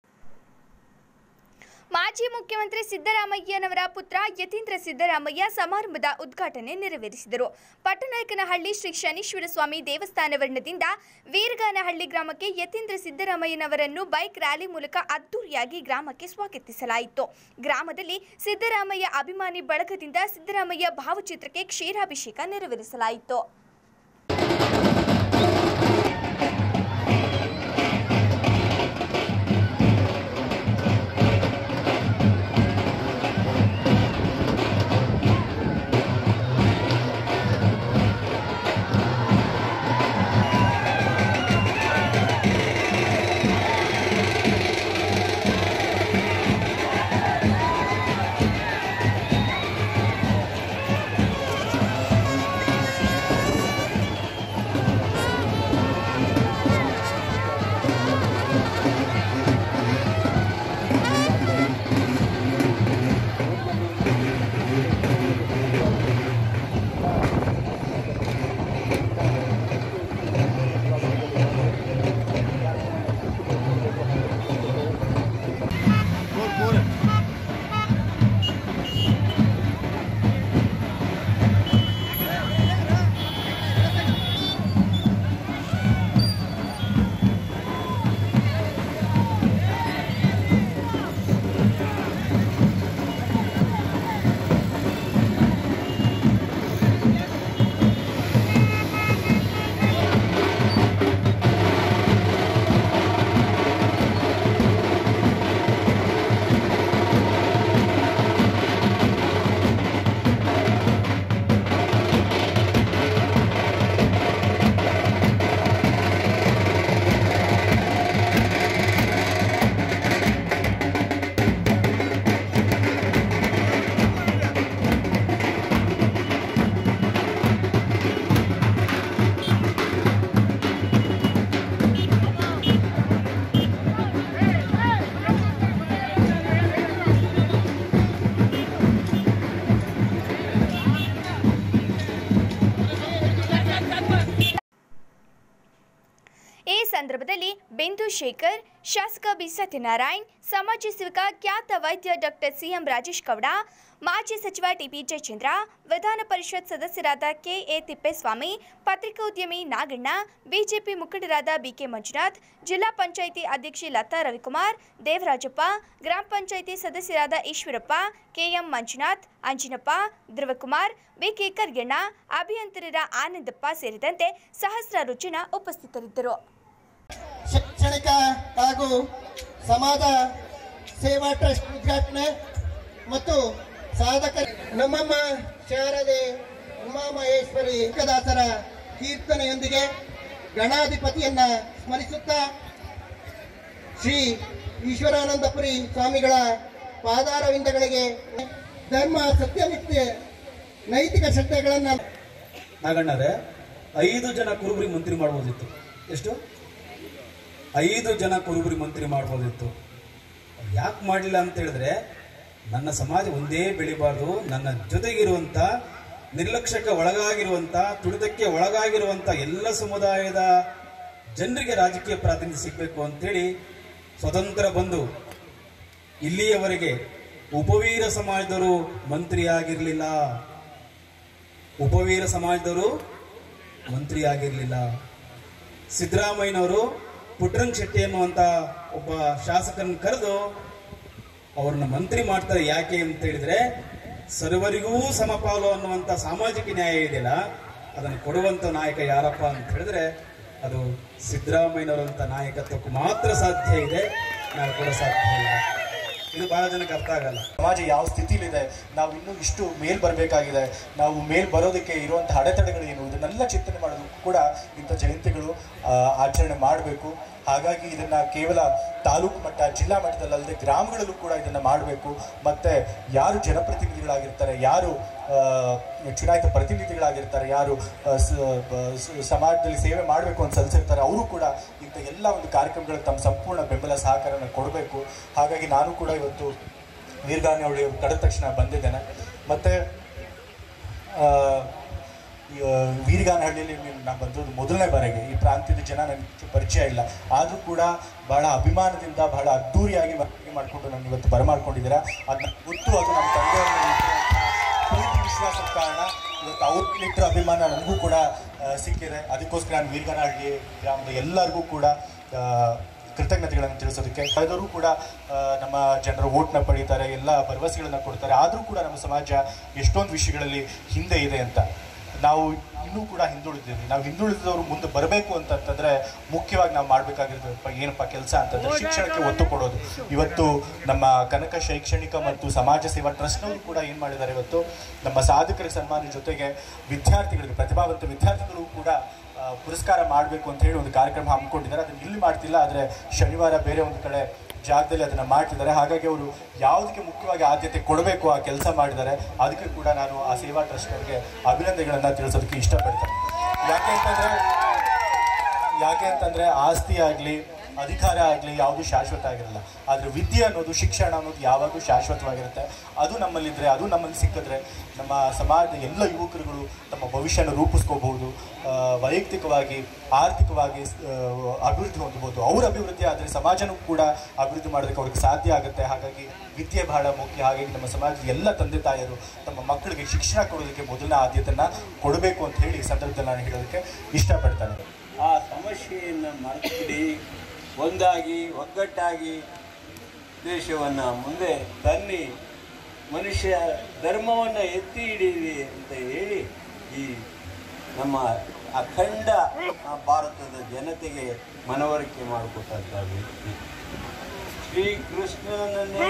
ಮಾಜಿ ಮುಖ್ಯಮಂತ್ರಿ ಸಿದ್ದರಾಮಯ್ಯನವರ ಪುತ್ರ ಯತೀಂದ್ರ ಸಿದ್ದರಾಮಯ್ಯ ಸಮಾರಂಭದ ಉದ್ಘಾಟನೆ ನೆರವೇರಿಸಿದರು ಪಟ್ಟನಾಯಕನಹಳ್ಳಿ ಶ್ರೀ ಶನೀಶ್ವರ ಸ್ವಾಮಿ ದೇವಸ್ಥಾನವರ್ಣದಿಂದ ವೀರಗಾನಹಳ್ಳಿ ಗ್ರಾಮಕ್ಕೆ ಯತೀಂದ್ರ ಸಿದ್ದರಾಮಯ್ಯನವರನ್ನು ಬೈಕ್ ರ್ಯಾಲಿ ಮೂಲಕ ಅದ್ದೂರಿಯಾಗಿ ಗ್ರಾಮಕ್ಕೆ ಸ್ವಾಗತಿಸಲಾಯಿತು ಗ್ರಾಮದಲ್ಲಿ ಸಿದ್ದರಾಮಯ್ಯ ಅಭಿಮಾನಿ ಬಳಗದಿಂದ ಸಿದ್ದರಾಮಯ್ಯ ಭಾವಚಿತ್ರಕ್ಕೆ ಕ್ಷೀರಾಭಿಷೇಕ ನೆರವೇರಿಸಲಾಯಿತು ಸಂದರ್ಭದಲ್ಲಿ ಬಿಂದು ಶೇಖರ್ ಶಾಸಕ ಬಿ ಸತ್ಯನಾರಾಯಣ್ ಸಮಾಜ ಸೇವಕ ಖ್ಯಾತ ವೈದ್ಯ ಡಾಕ್ಟರ್ ಸಿಎಂ ರಾಜೇಶ್ ಗೌಡ ಮಾಜಿ ಸಚಿವ ಟಿಬಿ ಜಯಚಂದ್ರ ವಿಧಾನ ಪರಿಷತ್ ಸದಸ್ಯರಾದ ಕೆಎ ತಿಪ್ಪೇಸ್ವಾಮಿ ಪತ್ರಿಕೋದ್ಯಮಿ ನಾಗಣ್ಣ ಬಿಜೆಪಿ ಮುಖಂಡರಾದ ಬಿಕೆ ಮಂಜುನಾಥ್ ಜಿಲ್ಲಾ ಪಂಚಾಯಿತಿ ಅಧ್ಯಕ್ಷೆ ಲತಾ ರವಿಕುಮಾರ್ ದೇವರಾಜಪ್ಪ ಗ್ರಾಮ ಪಂಚಾಯಿತಿ ಸದಸ್ಯರಾದ ಈಶ್ವರಪ್ಪ ಕೆಎಂ ಮಂಜುನಾಥ್ ಅಂಜಿನಪ್ಪ ಧ್ರುವಕುಮಾರ್ ಬಿಕೆ ಕರ್ಗಣ್ಣ ಅಭಿಯಂತರರ ಆನಂದಪ್ಪ ಸೇರಿದಂತೆ ಸಹಸ್ರಾರು ಜನ ಉಪಸ್ಥಿತರಿದ್ದರು ಶೈಕ್ಷಣಿಕ ಹಾಗೂ ಸಮಾಜ ಸೇವಾ ಟ್ರಸ್ಟ್ ಉದ್ಘಾಟನೆ ಮತ್ತು ಸಾಧಕ ನಮ್ಮಮ್ಮ ಶಾರದೆ ಉಮಾಮಹೇಶ್ವರಿ ಏಕದಾಸರ ಕೀರ್ತನೆಯೊಂದಿಗೆ ಗಣಾಧಿಪತಿಯನ್ನ ಸ್ಮರಿಸುತ್ತಾ ಶ್ರೀ ಈಶ್ವರಾನಂದಪುರಿ ಸ್ವಾಮಿಗಳ ಪಾದಾರವಿಂದಗಳಿಗೆ ಧರ್ಮ ಸತ್ಯನಿತ್ಯ ನೈತಿಕ ಶ್ರದ್ಧೆಗಳನ್ನು ನಾಗಣ್ಣರೇ ಐದು ಜನ ಕುರುಬರಿ ಮಂತ್ರಿ ಮಾಡ್ಬೋದಿತ್ತು ಎಷ್ಟು ಐದು ಜನ ಕುರುಬರಿ ಮಂತ್ರಿ ಮಾಡ್ಬೋದಿತ್ತು ಯಾಕೆ ಮಾಡಲಿಲ್ಲ ಅಂತ ಹೇಳಿದ್ರೆ ನನ್ನ ಸಮಾಜ ಒಂದೇ ಬೆಳಿಬಾರ್ದು ನನ್ನ ಜೊತೆಗಿರುವಂತ ನಿರ್ಲಕ್ಷ್ಯಕ್ಕೆ ಒಳಗಾಗಿರುವಂತ ತುಳಿತಕ್ಕೆ ಒಳಗಾಗಿರುವಂತ ಎಲ್ಲ ಸಮುದಾಯದ ಜನರಿಗೆ ರಾಜಕೀಯ ಪ್ರಾತಿನಿಧ್ಯ ಸಿಗಬೇಕು ಅಂತೇಳಿ ಸ್ವತಂತ್ರ ಬಂದು ಇಲ್ಲಿಯವರೆಗೆ ಉಪವೀರ ಸಮಾಜದವರು ಮಂತ್ರಿ ಆಗಿರಲಿಲ್ಲ ಉಪವೀರ ಸಮಾಜದವರು ಮಂತ್ರಿ ಆಗಿರಲಿಲ್ಲ ಸಿದ್ದರಾಮಯ್ಯನವರು ಪುಟ್ರಂಗ್ ಶೆಟ್ಟಿ ಅನ್ನುವಂತ ಒಬ್ಬ ಶಾಸಕರನ್ನು ಕರೆದು ಅವ್ರನ್ನ ಮಂತ್ರಿ ಮಾಡ್ತಾರೆ ಯಾಕೆ ಅಂತ ಹೇಳಿದ್ರೆ ಸರ್ವರಿಗೂ ಸಮಪಾಲು ಅನ್ನುವಂತ ಸಾಮಾಜಿಕ ನ್ಯಾಯ ಇದೆಯಲ್ಲ ಅದನ್ನು ಕೊಡುವಂತ ನಾಯಕ ಯಾರಪ್ಪ ಅಂತ ಹೇಳಿದ್ರೆ ಅದು ಸಿದ್ದರಾಮಯ್ಯನವರಂತ ನಾಯಕತ್ವಕ್ಕೂ ಮಾತ್ರ ಸಾಧ್ಯ ಇದೆ ನಾವು ಕೂಡ ಸಾಧ್ಯ ಇಲ್ಲ ಇದು ಬಹಳ ಜನಕ್ಕೆ ಅರ್ಥ ಆಗಲ್ಲ ಸಮಾಜ ಯಾವ ಸ್ಥಿತಿಲಿದೆ ನಾವು ಇನ್ನೂ ಇಷ್ಟು ಮೇಲ್ ಬರಬೇಕಾಗಿದೆ ನಾವು ಮೇಲ್ ಬರೋದಕ್ಕೆ ಇರುವಂಥ ಅಡೆತಡೆಗಳು ಏನು ಇದನ್ನೆಲ್ಲ ಚಿಂತನೆ ಮಾಡೋದಕ್ಕೂ ಕೂಡ ಇಂಥ ಜಯಂತಿಗಳು ಆ, ಆಚರಣೆ ಮಾಡಬೇಕು ಹಾಗಾಗಿ ಇದನ್ನ ಕೇವಲ ತಾಲೂಕು ಮಟ್ಟ ಜಿಲ್ಲಾ ಮಟ್ಟದಲ್ಲದೆ ಗ್ರಾಮಗಳಲ್ಲೂ ಕೂಡ ಇದನ್ನ ಮಾಡಬೇಕು ಮತ್ತೆ ಯಾರು ಜನಪ್ರತಿನಿಧಿಗಳಾಗಿರ್ತಾರೆ ಯಾರು ಆ, ಚುನಾಯಿತ ಪ್ರತಿನಿಧಿಗಳಾಗಿರ್ತಾರೆ ಯಾರು ಆ, ಸ- ಬ- ಸ- ಸಮಾಜದಲ್ಲಿ ಸೇವೆ ಮಾಡಬೇಕು ಅಂತ ಸಲ್ಲಿಸಿರ್ತಾರೆ ಅವರು ಕೂಡ ಇಂಥ ಎಲ್ಲ ಒಂದು ಕಾರ್ಯಕ್ರಮಗಳಿಗೆ ತಮ್ಮ ಸಂಪೂರ್ಣ ಬೆಂಬಲ ಸಹಕಾರನ ಕೊಡಬೇಕು ಹಾಗಾಗಿ ನಾನು ಕೂಡ ಇವತ್ತು ವೀರ್ಗಾನಿ ಅವಳಿ ಕರೆದ ತಕ್ಷಣ ಬಂದಿದ್ದೇನೆ ಮತ್ತೆ ಆ, ಈ, ಆ, ವೀರ್ಗಾನಹಳ್ಳಿಯಲ್ಲಿ ನಾನು ಬಂದದ್ದು ಮೊದಲನೇ ಬಾರಿಗೆ ಈ ಪ್ರಾಂತ್ಯದ ಜನ ನನಗೆ ಪರಿಚಯ ಇಲ್ಲ ಆದರೂ ಕೂಡ ಬಹಳ ಅಭಿಮಾನದಿಂದ ಬಹಳ ಅದ್ಧೂರಿಯಾಗಿ ಮದುವೆ ಮಾಡಿಕೊಂಡು ನಾನು ಇವತ್ತು ಬರಮಾಡ್ಕೊಂಡಿದ್ದೀರಾ ಅದನ್ನ ಗೊತ್ತು ಅದು ನಮ್ಮ ತಂದೆಯವರ ಪ್ರೀತಿ ವಿಶ್ವಾಸದ ಕಾರಣ ಇವತ್ತು ಅವ್ರ ಇಟ್ಟರ ಅಭಿಮಾನ ನನಗೂ ಕೂಡ ಆ, ಸಿಕ್ಕಿದೆ ಅದಕ್ಕೋಸ್ಕರ ನಾನು ವೀರ್ಗನಹಳ್ಳಿ ಗ್ರಾಮದ ಎಲ್ಲರಿಗೂ ಕೂಡ ಆ, ಕೃತಜ್ಞತೆಗಳನ್ನು ತಿಳಿಸೋದಕ್ಕೆ ಕಳೆದರೂ ಕೂಡ ಆ, ನಮ್ಮ ಜನರು ಓಟ್ನ ಪಡೀತಾರೆ ಎಲ್ಲ ಭರವಸೆಗಳನ್ನ ಕೊಡ್ತಾರೆ ಆದರೂ ಕೂಡ ನಮ್ಮ ಸಮಾಜ ಎಷ್ಟೊಂದು ವಿಷಯಗಳಲ್ಲಿ ಹಿಂದೆ ಇದೆ ಅಂತ ನಾವು ಇನ್ನೂ ಕೂಡ ಹಿಂದುಳಿದಿದ್ದೀವಿ ನಾವು ಹಿಂದುಳಿದವರು ಮುಂದೆ ಬರಬೇಕು ಅಂತಂತಂದ್ರೆ ಮುಖ್ಯವಾಗಿ ನಾವು ಮಾಡಬೇಕಾಗಿರೋದಪ್ಪ ಏನಪ್ಪ ಕೆಲಸ ಅಂತಂದ್ರೆ ಶಿಕ್ಷಣಕ್ಕೆ ಒತ್ತು ಕೊಡೋದು ಇವತ್ತು ನಮ್ಮ ಕನಕ ಶೈಕ್ಷಣಿಕ ಮತ್ತು ಸಮಾಜ ಸೇವಾ ಟ್ರಸ್ಟ್ನವರು ಕೂಡ ಏನು ಮಾಡಿದ್ದಾರೆ ಇವತ್ತು ನಮ್ಮ ಸಾಧಕರ ಸನ್ಮಾನ ಜೊತೆಗೆ ವಿದ್ಯಾರ್ಥಿಗಳಿಗೆ ಪ್ರತಿಭಾವಂತ ವಿದ್ಯಾರ್ಥಿಗಳು ಕೂಡ ಆ, ಪುರಸ್ಕಾರ ಮಾಡಬೇಕು ಅಂತ ಹೇಳಿ ಒಂದು ಕಾರ್ಯಕ್ರಮ ಹಮ್ಮಿಕೊಂಡಿದ್ದಾರೆ ಅದನ್ನು ಇಲ್ಲಿ ಮಾಡ್ತಿಲ್ಲ ಆದರೆ ಶನಿವಾರ ಬೇರೆ ಒಂದು ಕಡೆ ಜಾಗದಲ್ಲಿ ಅದನ್ನ ಮಾಡ್ತಿದ್ದಾರೆ ಹಾಗಾಗಿ ಅವರು ಯಾವುದಕ್ಕೆ ಮುಖ್ಯವಾಗಿ ಆದ್ಯತೆ ಕೊಡಬೇಕು ಆ ಕೆಲಸ ಮಾಡಿದ್ದಾರೆ ಅದಕ್ಕೆ ಕೂಡ ನಾನು ಆ ಸೇವಾ ಟ್ರಸ್ಟ್ ಅವರಿಗೆ ಅಭಿನಂದನೆಗಳನ್ನ ತಿಳಿಸೋದಕ್ಕೆ ಇಷ್ಟಪಡ್ತೇನೆ ಯಾಕೆ ಅಂತಂದ್ರೆ ಯಾಕೆ ಅಂತಂದ್ರೆ ಆಸ್ತಿ ಆಗಲಿ ಅಧಿಕಾರ ಆಗಲಿ ಯಾವುದು ಶಾಶ್ವತ ಆಗಿರಲ್ಲ ಆದರೆ ವಿದ್ಯೆ ಅನ್ನೋದು ಶಿಕ್ಷಣ ಅನ್ನೋದು ಯಾವಾಗಲೂ ಶಾಶ್ವತವಾಗಿರುತ್ತೆ ಅದು ನಮ್ಮಲ್ಲಿದ್ದರೆ ಅದು ನಮ್ಮಲ್ಲಿ ಸಿಕ್ಕಿದ್ರೆ ನಮ್ಮ ಸಮಾಜದ ಎಲ್ಲ ಯುವಕರುಗಳು ತಮ್ಮ ಭವಿಷ್ಯನ ರೂಪಿಸ್ಕೋಬಹುದು ಆ, ವೈಯಕ್ತಿಕವಾಗಿ ಆರ್ಥಿಕವಾಗಿ ಆ, ಅಭಿವೃದ್ಧಿ ಹೊಂದಬಹುದು ಅವ್ರ ಅಭಿವೃದ್ಧಿ ಆದರೆ ಸಮಾಜನೂ ಕೂಡ ಅಭಿವೃದ್ಧಿ ಮಾಡೋದಕ್ಕೆ ಅವ್ರಿಗೆ ಸಾಧ್ಯ ಆಗುತ್ತೆ ಹಾಗಾಗಿ ವಿದ್ಯೆ ಬಹಳ ಮುಖ್ಯ ಹಾಗಾಗಿ ನಮ್ಮ ಸಮಾಜದ ಎಲ್ಲ ತಂದೆ ತಾಯಿಯರು ತಮ್ಮ ಮಕ್ಕಳಿಗೆ ಶಿಕ್ಷಣ ಕೊಡೋದಕ್ಕೆ ಮೊದಲನೇ ಆದ್ಯತೆನ ಕೊಡಬೇಕು ಅಂತ ಹೇಳಿ ಈ ಸಂದರ್ಭದಲ್ಲಿ ನಾನು ಹೇಳೋದಕ್ಕೆ ಇಷ್ಟಪಡ್ತೇನೆ ಆ ಸಮಸ್ಯೆಯನ್ನು ಮರೆತುಬಿಡಿ ಒಂದಾಗಿ ಒಗ್ಗಟ್ಟಾಗಿ ದೇಶವನ್ನು ಮುಂದೆ ತನ್ನಿ ಮನುಷ್ಯ ಧರ್ಮವನ್ನು ಎತ್ತಿ ಹಿಡೀರಿ ಅಂತ ಹೇಳಿ ಈ ನಮ್ಮ ಅಖಂಡ ಆ ಭಾರತದ ಜನತೆಗೆ ಮನವರಿಕೆ ಮಾಡಿಕೊಟ್ಟಂಥ ವ್ಯಕ್ತಿ ಶ್ರೀಕೃಷ್ಣನನ್ನೇ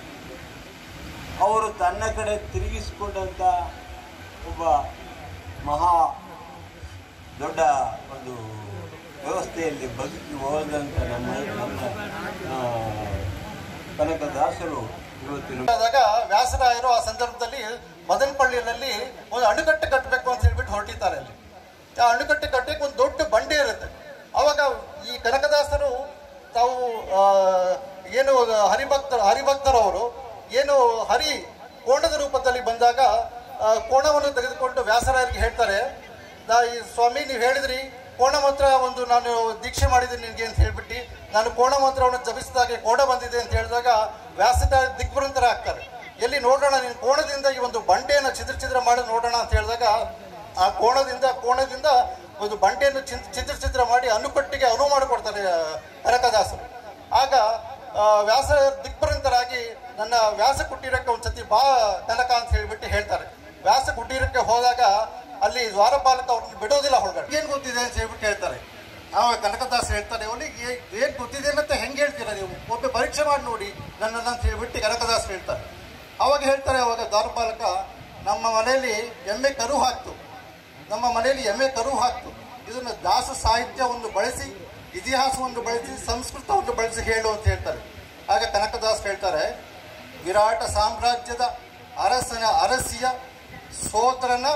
ಅವರು ತನ್ನ ಕಡೆ ತಿರುಗಿಸಿಕೊಂಡಂಥ ಒಬ್ಬ ಮಹಾ ದೊಡ್ಡ ಒಂದು ವ್ಯವಸ್ಥೆಯಲ್ಲಿ ಬದುಕಿ ಹೋದಂಥ ನಮ್ಮ ನಮ್ಮ ಆ, ಕನಕದಾಸರು ಇವತ್ತಿನ ಆದಾಗ ವ್ಯಾಸರಾಯರು ಆ ಸಂದರ್ಭದಲ್ಲಿ ಮದನಪಳ್ಳಿಯಲ್ಲಿ ಒಂದು ಅಣುಕಟ್ಟೆ ಕಟ್ಟಬೇಕು ಅಂತ ಹೇಳ್ಬಿಟ್ಟು ಹೊರಟಿದ್ದಾರೆ ಅಲ್ಲಿ ಆ ಅಣುಕಟ್ಟೆ ಕಟ್ಟಕ್ಕೆ ಒಂದು ದೊಡ್ಡ ಬಂಡೆ ಇರುತ್ತೆ ಅವಾಗ ಈ ಕನಕದಾಸರು ತಾವು ಆ, ಏನು ಹರಿಭಕ್ತರು ಹರಿಭಕ್ತರವರು ಏನು ಹರಿ ಕೋಣದ ರೂಪದಲ್ಲಿ ಬಂದಾಗ ಆ, ಕೋಣವನ್ನು ತೆಗೆದುಕೊಂಡು ವ್ಯಾಸರಾಯರಿಗೆ ಹೇಳ್ತಾರೆ ನಾ ಈ ಸ್ವಾಮಿ ನೀವು ಹೇಳಿದ್ರಿ ಕೋಣ ಮಂತ್ರ ಒಂದು ನಾನು ದೀಕ್ಷೆ ಮಾಡಿದ್ದೀನಿ ನಿನಗೆ ಅಂತ ಹೇಳ್ಬಿಟ್ಟು ನಾನು ಕೋಣ ಮಂತ್ರವನ್ನು ಜಪಿಸಿದಾಗೆ ಕೋಣ ಬಂದಿದೆ ಅಂತ ಹೇಳಿದಾಗ ವ್ಯಾಸಕ ದಿಗ್ಭ್ರಂತರ ಆಗ್ತಾರೆ ಎಲ್ಲಿ ನೋಡೋಣ ನೀನು ಕೋಣದಿಂದ ಈ ಒಂದು ಬಂಡೆಯನ್ನು ಚಿದ್ರ ಚಿದ್ರ ಮಾಡಿ ನೋಡೋಣ ಅಂತ ಹೇಳಿದಾಗ ಆ ಕೋಣದಿಂದ ಕೋಣದಿಂದ ಒಂದು ಬಂಡೆಯನ್ನು ಚಿನ್- ಚಿತ್ರ ಚಿತ್ರ ಮಾಡಿ ಅನುಕಟ್ಟಿಗೆ ಅನುವು ಮಾಡಿಕೊಡ್ತಾರೆ ಆ, ಕನಕದಾಸರು ಆಗ ಆ, ವ್ಯಾಸ ದಿಗ್ಭ್ರಂತರಾಗಿ ನನ್ನ ವ್ಯಾಸ ಕುಟೀರಕ್ಕೆ ಒಂದ್ಸತಿ ಬಾ ಕನಕ ಅಂತ ಹೇಳ್ಬಿಟ್ಟು ಹೇಳ್ತಾರೆ ವ್ಯಾಸ ಕುಟೀರಕ್ಕೆ ಹೋದಾಗ ಅಲ್ಲಿ ದ್ವಾರಪಾಲಕ ಅವ್ರನ್ನ ಬಿಡೋದಿಲ್ಲ ಹೊರಗಡೆ ಏನು ಗೊತ್ತಿದೆ ಅಂತ ಹೇಳ್ಬಿಟ್ಟು ಹೇಳ್ತಾರೆ ಆವಾಗ ಕನಕದಾಸ ಹೇಳ್ತಾರೆ ಅವನಿಗೆ ಏನು ಗೊತ್ತಿದೆ ಅಂತ ಹೆಂಗೆ ಹೇಳ್ತೀರಾ ನೀವು ಒಬ್ಬ ಪರೀಕ್ಷೆ ಮಾಡಿ ನೋಡಿ ನನ್ನನ್ನು ಅಂತ ಹೇಳ್ಬಿಟ್ಟು ಕನಕದಾಸ ಹೇಳ್ತಾರೆ ಅವಾಗ ಹೇಳ್ತಾರೆ ಅವಾಗ ದ್ವಾರಪಾಲಕ ನಮ್ಮ ಮನೆಯಲ್ಲಿ ಎಮ್ಮೆ ಕರು ಹಾಕ್ತು ನಮ್ಮ ಮನೆಯಲ್ಲಿ ಎಮ್ಮೆ ಕರು ಹಾಕ್ತು ಇದನ್ನು ದಾಸ ಸಾಹಿತ್ಯವನ್ನು ಬಳಸಿ ಇತಿಹಾಸವನ್ನು ಬಳಸಿ ಸಂಸ್ಕೃತವನ್ನು ಬಳಸಿ ಹೇಳು ಅಂತ ಹೇಳ್ತಾರೆ ಆಗ ಕನಕದಾಸ್ ಹೇಳ್ತಾರೆ ವಿರಾಟ ಸಾಮ್ರಾಜ್ಯದ ಅರಸನ ಅರಸಿಯ ಸೋದರನ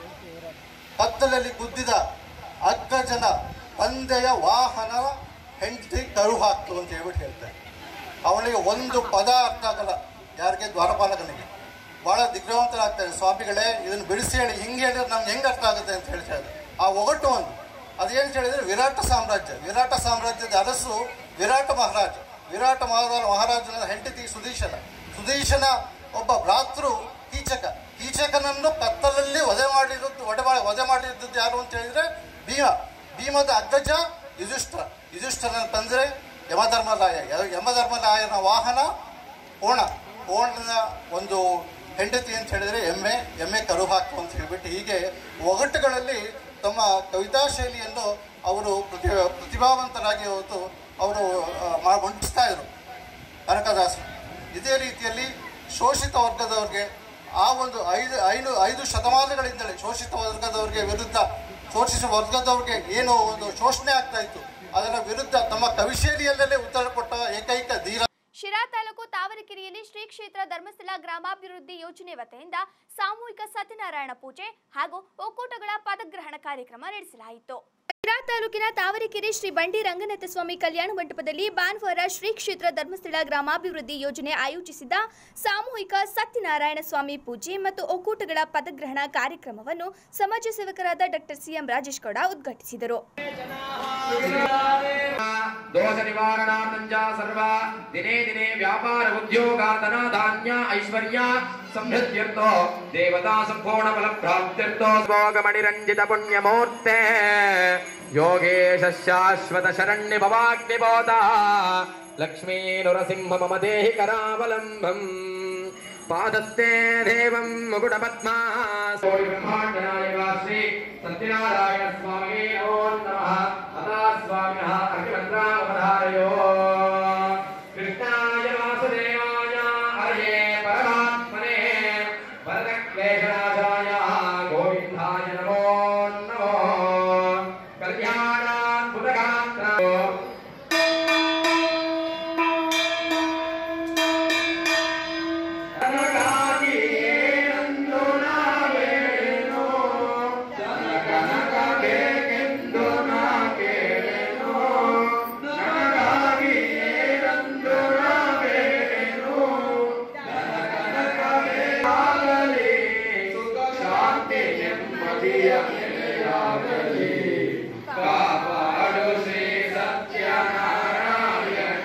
ಕತ್ತಲಲ್ಲಿ ಗುದ್ದಿದ ಅಗ್ಗಜನ ತಂದೆಯ ವಾಹನ ಹೆಂಡತಿ ಕರು ಹಾಕ್ತು ಅಂತ ಹೇಳ್ಬಿಟ್ಟು ಹೇಳ್ತಾರೆ ಅವನಿಗೆ ಒಂದು ಪದ ಅರ್ಥ ಆಗಲ್ಲ ಯಾರಿಗೆ ದ್ವಾರಪಾಲಕನಿಗೆ ಬಹಳ ದಿಗ್ಭ್ರಾಂತರಾಗ್ತಾರೆ ಸ್ವಾಮಿಗಳೇ ಇದನ್ನು ಬಿಡಿಸಿ ಹೇಳಿ ಹಿಂಗೆ ಹೇಳಿದ್ರೆ ನಮ್ಗೆ ಹೆಂಗೆ ಅರ್ಥ ಆಗುತ್ತೆ ಅಂತ ಹೇಳ್ತಾರೆ ಆ ಒಗಟು ಒಂದು ಅದೇನು ಹೇಳಿದ್ರೆ ವಿರಾಟ ಸಾಮ್ರಾಜ್ಯ ವಿರಾಟ ಸಾಮ್ರಾಜ್ಯದ ಅರಸು ವಿರಾಟ ಮಹಾರಾಜ ವಿರಾಟ ಮಹಾರಾಜ ಮಹಾರಾಜನ ಹೆಂಡತಿ ಸುದೀಶನ ಸುದೀಶನ ಒಬ್ಬ ಭ್ರಾತೃ ಕೀಚಕ ಕೀಚಕನನ್ನು ಕತ್ತಲಲ್ಲಿ ವಧೆ ಮಾಡಿರೋದು ವಧೆ ಮಾಡಿ ವಧೆ ಮಾಡಿದ್ದದ್ದು ಯಾರು ಅಂತ ಹೇಳಿದ್ರೆ ಭೀಮ ಭೀಮದ ಅಗ್ಗಜ ಯುಧಿಷ್ಠರ ಯುಧಿಷ್ಠರನ ತಂದ್ರೆ ಯಮಧರ್ಮರಾಯ ಯ- ಯಮಧರ್ಮರಾಯನ ವಾಹನ ಕೋಣ ಕೋಣನ ಒಂದು ಹೆಂಡತಿ ಅಂತ ಹೇಳಿದ್ರೆ ಎಮ್ಮೆ ಎಮ್ಮೆ ಕರು ಹಾಕು ಅಂತ ಹೇಳ್ಬಿಟ್ಟು ಹೀಗೆ ಒಗಟುಗಳಲ್ಲಿ ತಮ್ಮ ಕವಿತಾ ಶೈಲಿಯನ್ನು ಅವರು ಪ್ರತಿ ಪ್ರತಿಭಾವಂತರಾಗಿ ಹೊತ್ತು ಅವರು ಆ, ಮಾ- ಮಂಡಿಸ್ತಾ ಇದ್ರು ಕನಕದಾಸರು ಇದೇ ರೀತಿಯಲ್ಲಿ ಶೋಷಿತ ವರ್ಗದವ್ರಿಗೆ ಆ ಒಂದು ಐದು ಐದು ಐದು ಶತಮಾನಗಳಿಂದಲೇ ಶೋಷಿತ ವರ್ಗದವ್ರಿಗೆ ವಿರುದ್ಧ ಶೋಷಿತ ವರ್ಗದವ್ರಿಗೆ ಏನು ಒಂದು ಶೋಷಣೆ ಆಗ್ತಾ ಇತ್ತು ಅದರ ವಿರುದ್ಧ ತಮ್ಮ ಕವಿಶೈಲಿಯಲ್ಲೇ ಉತ್ತರ ಕೊಟ್ಟ ಏಕೈಕ ಧೀರ ಶಿರಾ ತಾಲೂಕು ತಾವರೆಕೆರೆಯಲ್ಲಿ ಶ್ರೀ ಕ್ಷೇತ್ರ ಧರ್ಮಸ್ಥಳ ಗ್ರಾಮಾಭಿವೃದ್ಧಿ ಯೋಜನೆ ವತಿಯಿಂದ ಸಾಮೂಹಿಕ ಸತ್ಯನಾರಾಯಣ ಪೂಜೆ ಹಾಗೂ ಒಕ್ಕೂಟಗಳ ಪದಗ್ರಹಣ ಕಾರ್ಯಕ್ರಮ ನಡೆಸಲಾಯಿತು ಶಿರಾ ತಾಲೂಕಿನ ತಾವರೆಕೆರೆ ಶ್ರೀ ಬಂಡಿ ರಂಗನಾಥ ಸ್ವಾಮಿ ಕಲ್ಯಾಣ ಮಂಟಪದಲ್ಲಿ ಭಾನುವಾರ ಶ್ರೀ ಕ್ಷೇತ್ರ ಧರ್ಮಸ್ಥಳ ಗ್ರಾಮಾಭಿವೃದ್ಧಿ ಯೋಜನೆ ಆಯೋಜಿಸಿದ ಸಾಮೂಹಿಕ ಸತ್ಯನಾರಾಯಣ ಸ್ವಾಮಿ ಪೂಜೆ ಮತ್ತು ಒಕ್ಕೂಟಗಳ ಪದಗ್ರಹಣ ಕಾರ್ಯಕ್ರಮವನ್ನು ಸಮಾಜ ಸೇವಕರಾದ ಡಾಕ್ಟರ್ ಸಿಎಂ ರಾಜೇಶ್ ಗೌಡ ಉದ್ಘಾಟಿಸಿದರು ದೋಷ ನಿವಾರಣಾರ್ಥಂ ಚ ಸರ್ವ ದಿನೇ ದಿನೇ ವ್ಯಾಪಾರ ಉದ್ಯೋಗ ಧನ ಧಾನ್ಯ ಐಶ್ವರ್ಯ ಸಮೃದ್ಧ್ಯರ್ಥೋ ದೇವತಾ ಸಂಪೂರ್ಣ ಫಲ ಪ್ರಾಪ್ತ್ಯರ್ಥೋ ಭೋಗಮಣಿರಂಜಿತ ಪುಣ್ಯಮೂರ್ತೆ ಯೋಗೇಶ ಶಾಶ್ವತ ಶರಣ್ಯ ಭವಾಗ್ನಿಬೋಧ ಲಕ್ಷ್ಮೀ ನೃಸಿಂಹ ಮಮ ದೇಹಿ ಕರಾವಲಂಬಂ ಪಾದಸ್ಥೆ ದೇವಂ ಮುಗುಡ ಪದ್ಮಾ ಬ್ರಹ್ಮಾಂಡನಾಯ ಶ್ರೀ ಸತ್ಯನಾರಾಯಣ ಸ್ವಾಮಿ ನಮೋ ನಮಃ ಅತಾ ಸ್ವಾಮಿನಃ ಅಗ್ನಿಮಂತ್ರಾವಧಾರಯೋ ಕೃಷ್ಣಾಯ ವಾಸುದೇವಾಯ ಹರಯೇ ಪರಮಾತ್ಮನೇ ಭರತಕ್ಲೇಶನಾಶಾಯ ಗೋವಿಂದಾಯ ನಮೋ ನಮೋ ಕಲ್ಯಾಣಾದ್ಭುತಗಾತ್ರ ಕಾಪಾಡು ಶ್ರೀ ಸತ್ಯನಾರಾಯಣ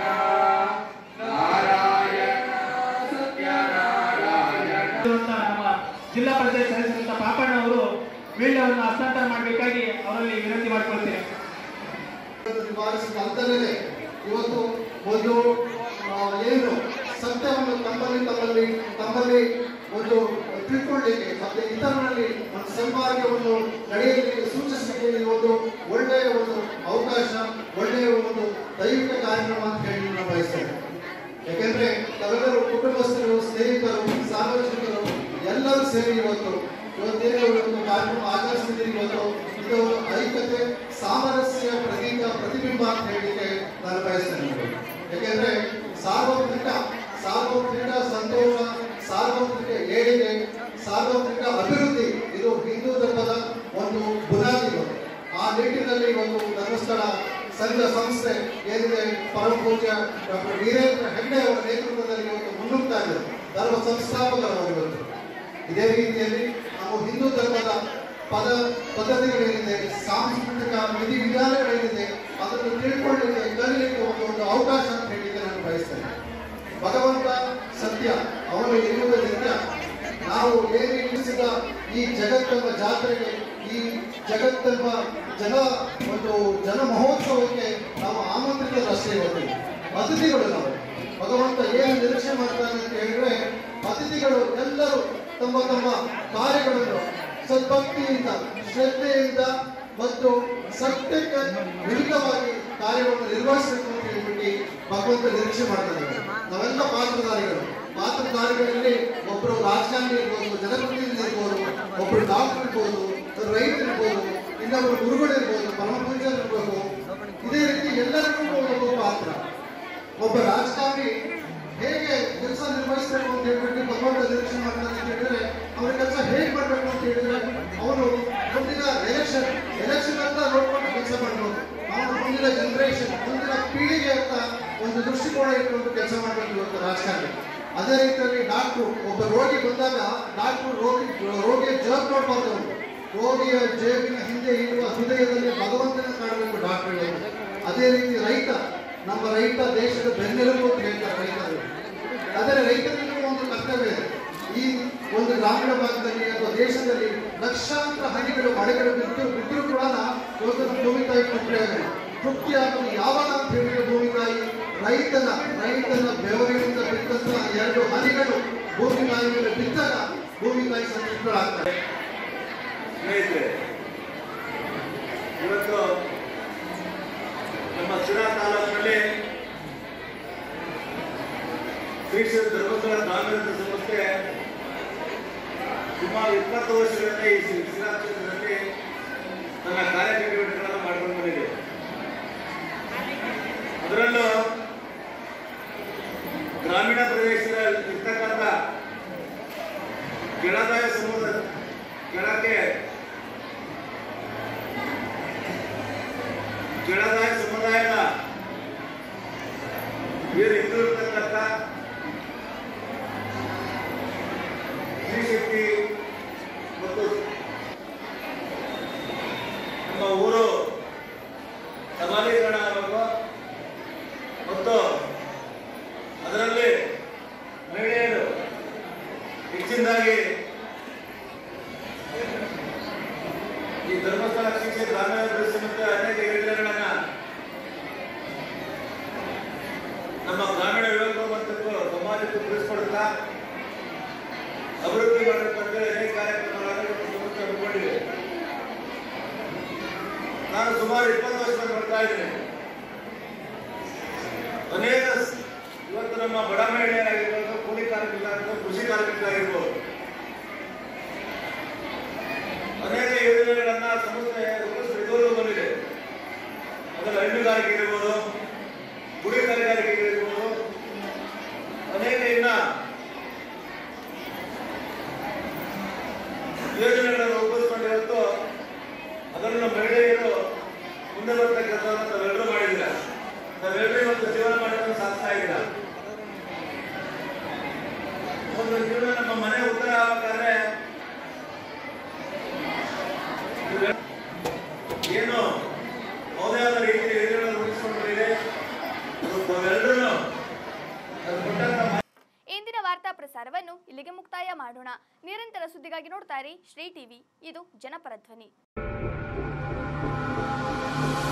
ನಾರಾಯಣ ಸತ್ಯನಾರಾಯಣ ನಮ್ಮ ಜಿಲ್ಲಾ ಪಂಚಾಯತ್ ಸದಸ್ಯರಂತ ಪಾಪಣ್ಣ ಅವರು ವೀಳ್ಯವನ್ನು ಹಸ್ತಾಂತರ ಮಾಡಬೇಕಾಗಿ ಅವರಲ್ಲಿ ವಿನಂತಿ ಮಾಡಿಕೊಳ್ತೇನೆ ನಿವಾರಿಸಿದ ಅಂತಲೇ ಇವತ್ತು ಒಂದು ಆ, ಏನು ಸತ್ಯವನ್ನು ತಮ್ಮಲ್ಲಿ ತಮ್ಮಲ್ಲಿ ತಮ್ಮಲ್ಲಿ ಒಂದು ತಿಳ್ಕೊಳ್ಳಿಕ್ಕೆ ಮತ್ತೆ ಇತರರಲ್ಲಿ ಒಂದು ಸನ್ಮಾರ್ಗವನ್ನು ನಡೆಯಲಿಕ್ಕೆ ಸೂಚಿಸಲಿಕ್ಕೆ ಇದು ಒಂದು ಒಳ್ಳೆಯ ಒಂದು ಅವಕಾಶ ಒಳ್ಳೆಯ ಒಂದು ದೈವಿಕ ಕಾರ್ಯಕ್ರಮ ಅಂತ ಹೇಳಿ ನಾನು ಬಯಸ್ತೇನೆ ಯಾಕೆಂದ್ರೆ ತಾವೆಲ್ಲರೂ ಕುಟುಂಬಸ್ಥರು ಸ್ನೇಹಿತರು ಸಾರ್ವಜನಿಕರು ಎಲ್ಲರೂ ಸೇರಿ ಇವತ್ತು ಇವತ್ತೇನು ಒಂದು ಕಾರ್ಯಕ್ರಮ ಆಚರಿಸ್ತಿದ್ದೀರಿ ಇವತ್ತು ಇದು ಐಕ್ಯತೆ ಸಾಮರಸ್ಯ ಪ್ರತೀಕ ಪ್ರತಿಬಿಂಬ ಅಂತ ಹೇಳಲಿಕ್ಕೆ ನಾನು ಬಯಸ್ತೇನೆ ನಿಮಗೆ. ಯಾಕೆಂದ್ರೆ ಸಾರ್ವತ್ರಿಕ ಸಾರ್ವತ್ರಿಕ ಸಂತೋಷ ಸಾರ್ವತ್ರಿಕ ಏಳಿಗೆ ಸಾರ್ವತ್ರಿಕ ಅಭಿವೃದ್ಧಿ ಇದು ಹಿಂದೂ ಧರ್ಮದ ಒಂದು ಬುನಾದಿಗಳು ಆ ನಿಟ್ಟಿನಲ್ಲಿ ಒಂದು ಧರ್ಮಸ್ಥಳ ಸಂಘ ಸಂಸ್ಥೆ ಏನಿದೆ ಪರಮ ಪೂಜ್ಯ ಡಾಕ್ಟರ್ ವೀರೇಂದ್ರ ಹೆಗ್ಡೆ ಅವರ ನೇತೃತ್ವದಲ್ಲಿ ಇವತ್ತು ಮುನ್ನುಗ್ತಾ ಇದೆ ಧರ್ಮ ಸಂಸ್ಥಾಪಕರವರು ಇವತ್ತು ಇದೇ ರೀತಿಯಲ್ಲಿ ನಾವು ಹಿಂದೂ ಧರ್ಮದ ಪದ ಪದ್ಧತಿಗಳೇನಿದೆ ಸಾಂಸ್ಕೃತಿಕ ವಿಧಿವಿಧಾನಗಳೇನಿದೆ ಅದನ್ನು ತಿಳ್ಕೊಳ್ಳಿಕ್ಕೆ ಕಲಿಯಲಿಕ್ಕೆ ಒಂದು ಒಂದು ಅವಕಾಶ ಅಂತ ಹೇಳಲಿಕ್ಕೆ ನಾನು ಬಯಸ್ತೇನೆ ಭಗವಂತ ಸತ್ಯ ಅವನು ಇರುವುದರಿಂದ ನಾವು ಏನೇ ಇಳಿಸಿದ ಈ ಜಗತ್ತೆಂಬ ಜಾತ್ರೆಗೆ ಈ ಜಗತ್ತೆಂಬ ಜನ ಒಂದು ಜನ ಮಹೋತ್ಸವಕ್ಕೆ ನಾವು ಆಮಂತ್ರಿತರಷ್ಟೇ ಇವತ್ತು ಅತಿಥಿಗಳು ನಾವು ಭಗವಂತ ಏನು ನಿರೀಕ್ಷೆ ಮಾಡ್ತಾನೆ ಅಂತ ಹೇಳಿದ್ರೆ ಅತಿಥಿಗಳು ಎಲ್ಲರೂ ತಮ್ಮ ತಮ್ಮ ಕಾರ್ಯಗಳನ್ನು ಸದ್ಭಕ್ತಿಯಿಂದ ಶ್ರದ್ಧೆಯಿಂದ ಮತ್ತು ಸತ್ಯಕ್ಕೆ ವಿರುದ್ಧವಾಗಿ ಕಾರ್ಯವನ್ನು ನಿರ್ವಹಿಸಬೇಕು ಅಂತ ಹೇಳ್ಬಿಟ್ಟು ಭಗವಂತ ನಿರೀಕ್ಷೆ ಮಾಡ್ತಾನೆ ನಾವೆಲ್ಲ ಪಾತ್ರಧಾರಿಗಳು ಪಾತ್ರಧಾರಿಗಳಲ್ಲಿ ಒಬ್ಬರು ರಾಜಕಾರಣಿ ಇರ್ಬೋದು ಜನಪ್ರತಿನಿಧಿ ಇರ್ಬೋದು ಒಬ್ಬರು ಡಾಕ್ಟರ್ ಇರ್ಬೋದು ರೈತ ಇರ್ಬೋದು ಇನ್ನೊಬ್ಬರು ಗುರುಗಳು ಇರ್ಬೋದು ಪರಮ ಪೂಜಾರಿ ಇರ್ಬೋದು ಇದೇ ರೀತಿ ಎಲ್ಲರಿಗೂ ಒಬ್ಬ ಪಾತ್ರ ಒಬ್ಬ ರಾಜಕಾರಣಿ ಹೇಗೆ ಕೆಲಸ ನಿರ್ವಹಿಸಬೇಕು ಅಂತ ಹೇಳ್ಬಿಟ್ಟು ಭಗವಂತ ನಿರೀಕ್ಷೆ ಮಾಡ್ತಾನೆ ಅಂತ ಹೇಳಿದ್ರೆ ಅವ್ರ ಕೆಲಸ ಹೇಗೆ ಮಾಡ್ಬೇಕು ಅಂತ ಹೇಳಿದ್ರೆ ಅವನು ಮುಂದಿನ ಎಲೆಕ್ಷನ್ ಎಲೆಕ್ಷನ್ ಅಂತ ನೋಡ್ಕೊಂಡು ಕೆಲಸ ಮಾಡ್ಬೋದು ಅವನು ಮುಂದಿನ ಜನರೇಷನ್ ಮುಂದಿನ ಪೀಳಿಗೆ ಅಂತ ಒಂದು ದೃಷ್ಟಿಕೋನ ಇಟ್ಕೊಂಡು ಕೆಲಸ ಮಾಡಬೇಕು ಇವತ್ತು ರಾಜಕಾರಣಿ ಅದೇ ರೀತಿಯಲ್ಲಿ ಡಾಕ್ಟ್ರು ಒಬ್ಬ ರೋಗಿ ಬಂದಾಗ ಡಾಕ್ಟ್ರು ರೋಗಿ ರೋಗಿಯ ಜವಾಬ್ ನೋಡ್ಬಾರ್ದು ಅವ್ರು. ರೋಗಿಯ ಜೇಬಿನ ಹಿಂದೆ ಇರುವ ಹೃದಯದಲ್ಲಿ ಭಗವಂತನ ಕಾಣಬೇಕು ಡಾಕ್ಟರ್ಗಳು ಅದೇ ರೀತಿ ರೈತ ನಮ್ಮ ರೈತ ದೇಶದ ಬೆನ್ನೆಲುಬು ಅಂತ ಹೇಳ್ತಾರೆ ರೈತರು ಆದರೆ ರೈತರಿಗೂ ಒಂದು ಕರ್ತವ್ಯ ಇದೆ ಈ ಒಂದು ಗ್ರಾಮೀಣ ಭಾಗದಲ್ಲಿ ಅಥವಾ ದೇಶದಲ್ಲಿ ಲಕ್ಷಾಂತರ ಹನಿಗಳು ಮಳೆಗಳು ಬಿದ್ದು ಬಿದ್ದರೂ ಕೂಡ ಇವತ್ತು ನಮ್ಮ ಭೂಮಿ ತಾಯಿ ತೃಪ್ತಿಯಾಗಲ್ಲ ತೃಪ್ತಿ ಆಗೋದು ಯಾವಾಗ ಅಂತ ಹೇಳಿದ್ರೆ ಭೂಮಿ ತಾಯಿ ರೈತನ ರೈತನ ಬೆವರಿನಿಂದ ಬಿದ್ದಂತ ಎರಡು ಹನಿಗಳು ಭೂಮಿ ತಾಯಿ ಮೇಲೆ ಬಿದ್ದಾಗ ಭೂಮಿ ತಾಯಿ ಸಂತೃಪ್ತರಾಗ್ತಾರೆ ಸ್ನೇಹಿತರೆ ಇವತ್ತು ನಮ್ಮ ಶಿರಾ ತಾಲೂಕಿನಲ್ಲಿ ಶ್ರೀ ಶ್ರೀ ಧರ್ಮಸ್ಥಳ ಗ್ರಾಮೀಣ ಸಂಸ್ಥೆ ಸುಮಾರು ಇಪ್ಪತ್ತು ವರ್ಷಗಳಿಂದ ಈ ಶ್ರೀ- ಶಿರಾ ಕ್ಷೇತ್ರದಲ್ಲಿ ತನ್ನ ಕಾರ್ಯಚಟುವಟಿಕೆಗಳನ್ನು ಮಾಡ್ಕೊಂಡು ಬಂದಿದೆ ಅದರಲ್ಲೂ ಗ್ರಾಮೀಣ ಪ್ರದೇಶದಲ್ಲಿ ಇರ್ತಕ್ಕಂಥ ಕೆಳದಾಯ ಸಮುದಾಯ ಕೆಳಕ್ಕೆ ಕೆಳದಾಯ ಸಮುದಾಯದ ಬೇರೆ ಹಿಂದುಳಿರ್ತಕ್ಕಂಥ ಸ್ತ್ರೀಶಕ್ತಿ ಮತ್ತು ನಮ್ಮ ಊರು ಸಬಲೀಕರಣ ಆಗಬೇಕು ಮತ್ತು ಅದರಲ್ಲಿ ಮಹಿಳೆಯರು ಹೆಚ್ಚಿನದಾಗಿ ಈ ಧರ್ಮಸ್ಥಳ ಶಿಕ್ಷೆ ಗ್ರಾಮೀಣ ಅಭಿವೃದ್ಧಿ ಮತ್ತು ಅನೇಕ ಯೋಜನೆಗಳನ್ನ ನಮ್ಮ ಗ್ರಾಮೀಣ ಯುವಕರು ಮತ್ತು ಸಮಾಜಕ್ಕೆ ತಿಳಿಸ್ಕೊಡುತ್ತಾ ಅಭಿವೃದ್ಧಿ ಮಾಡಬೇಕಂತ ಅನೇಕ ಕಾರ್ಯಕ್ರಮಗಳನ್ನು ಇವತ್ತು ಸಂಸ್ಥೆ ಹಮ್ಮಿಕೊಂಡಿದೆ ನಾನು ಸುಮಾರು ಇಪ್ಪತ್ತು ವರ್ಷ ಬರ್ತಾ ಇದ್ದೇನೆ ಅನೇಕ ಸ್- ಇವತ್ತು ನಮ್ಮ ಬಡ ಮಹಿಳೆಯರಾಗಿರ್ಬೋದು ಕೂಲಿ ಕಾರ್ಮಿಕರಾಗಿರ್ಬೋದು ಕೃಷಿ ಕಾರ್ಮಿಕರಾಗಿರ್ಬೋದು ಅನೇಕ ಯೋಜನೆಗಳನ್ನ ಸಂಸ್ಥೆ ರೂಪಿಸಿಕೊಂಡು ಬಂದಿದೆ ಅದರ ಹಣ್ಣುಗಾರಿಕೆ ಇರ್ಬೋದು ಗುಡಿ ಕೈಗಾರಿಕೆ ಇರ್ಬೋದು ಅನೇಕ ಇನ್ನ ಯೋಜನೆಗಳನ್ನು ರೂಪಿಸಿಕೊಂಡು ಇವತ್ತು ಅದನ್ನು ಮಹಿಳೆಯರು ಮುಂದೆ ಬರ್ತಕ್ಕಂಥ ನಾವೆಲ್ಲರೂ ಮಾಡಿದಿರ ನಾವೆಲ್ಲರೂ ಇವತ್ತು ಜೀವನ ಮಾಡೋದನ್ನು ಸಾಧಿಸ್ತಾ ಇದ್ದೀರ ಒಂದು ಜೀವನ ನಮ್ಮ ಮನೆ ಉತ್ತರ ಆಗಬೇಕಾದ್ರೆ ಏನು ಯಾವುದಾದ ರೀತಿ ಯೋಜನೆಗಳನ್ನು ರೂಪಿಸಿಕೊಂಡಿದೆ ನಾವೆಲ್ಲರೂ ಅದು ಕೊಟ್ಟಂತ ಇಂದಿನ ವಾರ್ತಾ ಪ್ರಸಾರವನ್ನು ಇಲ್ಲಿಗೆ ಮುಕ್ತಾಯ ಮಾಡೋಣ ನಿರಂತರ ಸುದ್ದಿಗಾಗಿ ನೋಡ್ತಾ ಇರಿ ಶ್ರೀ ಟಿವಿ ಇದು ಜನಪರ ಧ್ವನಿ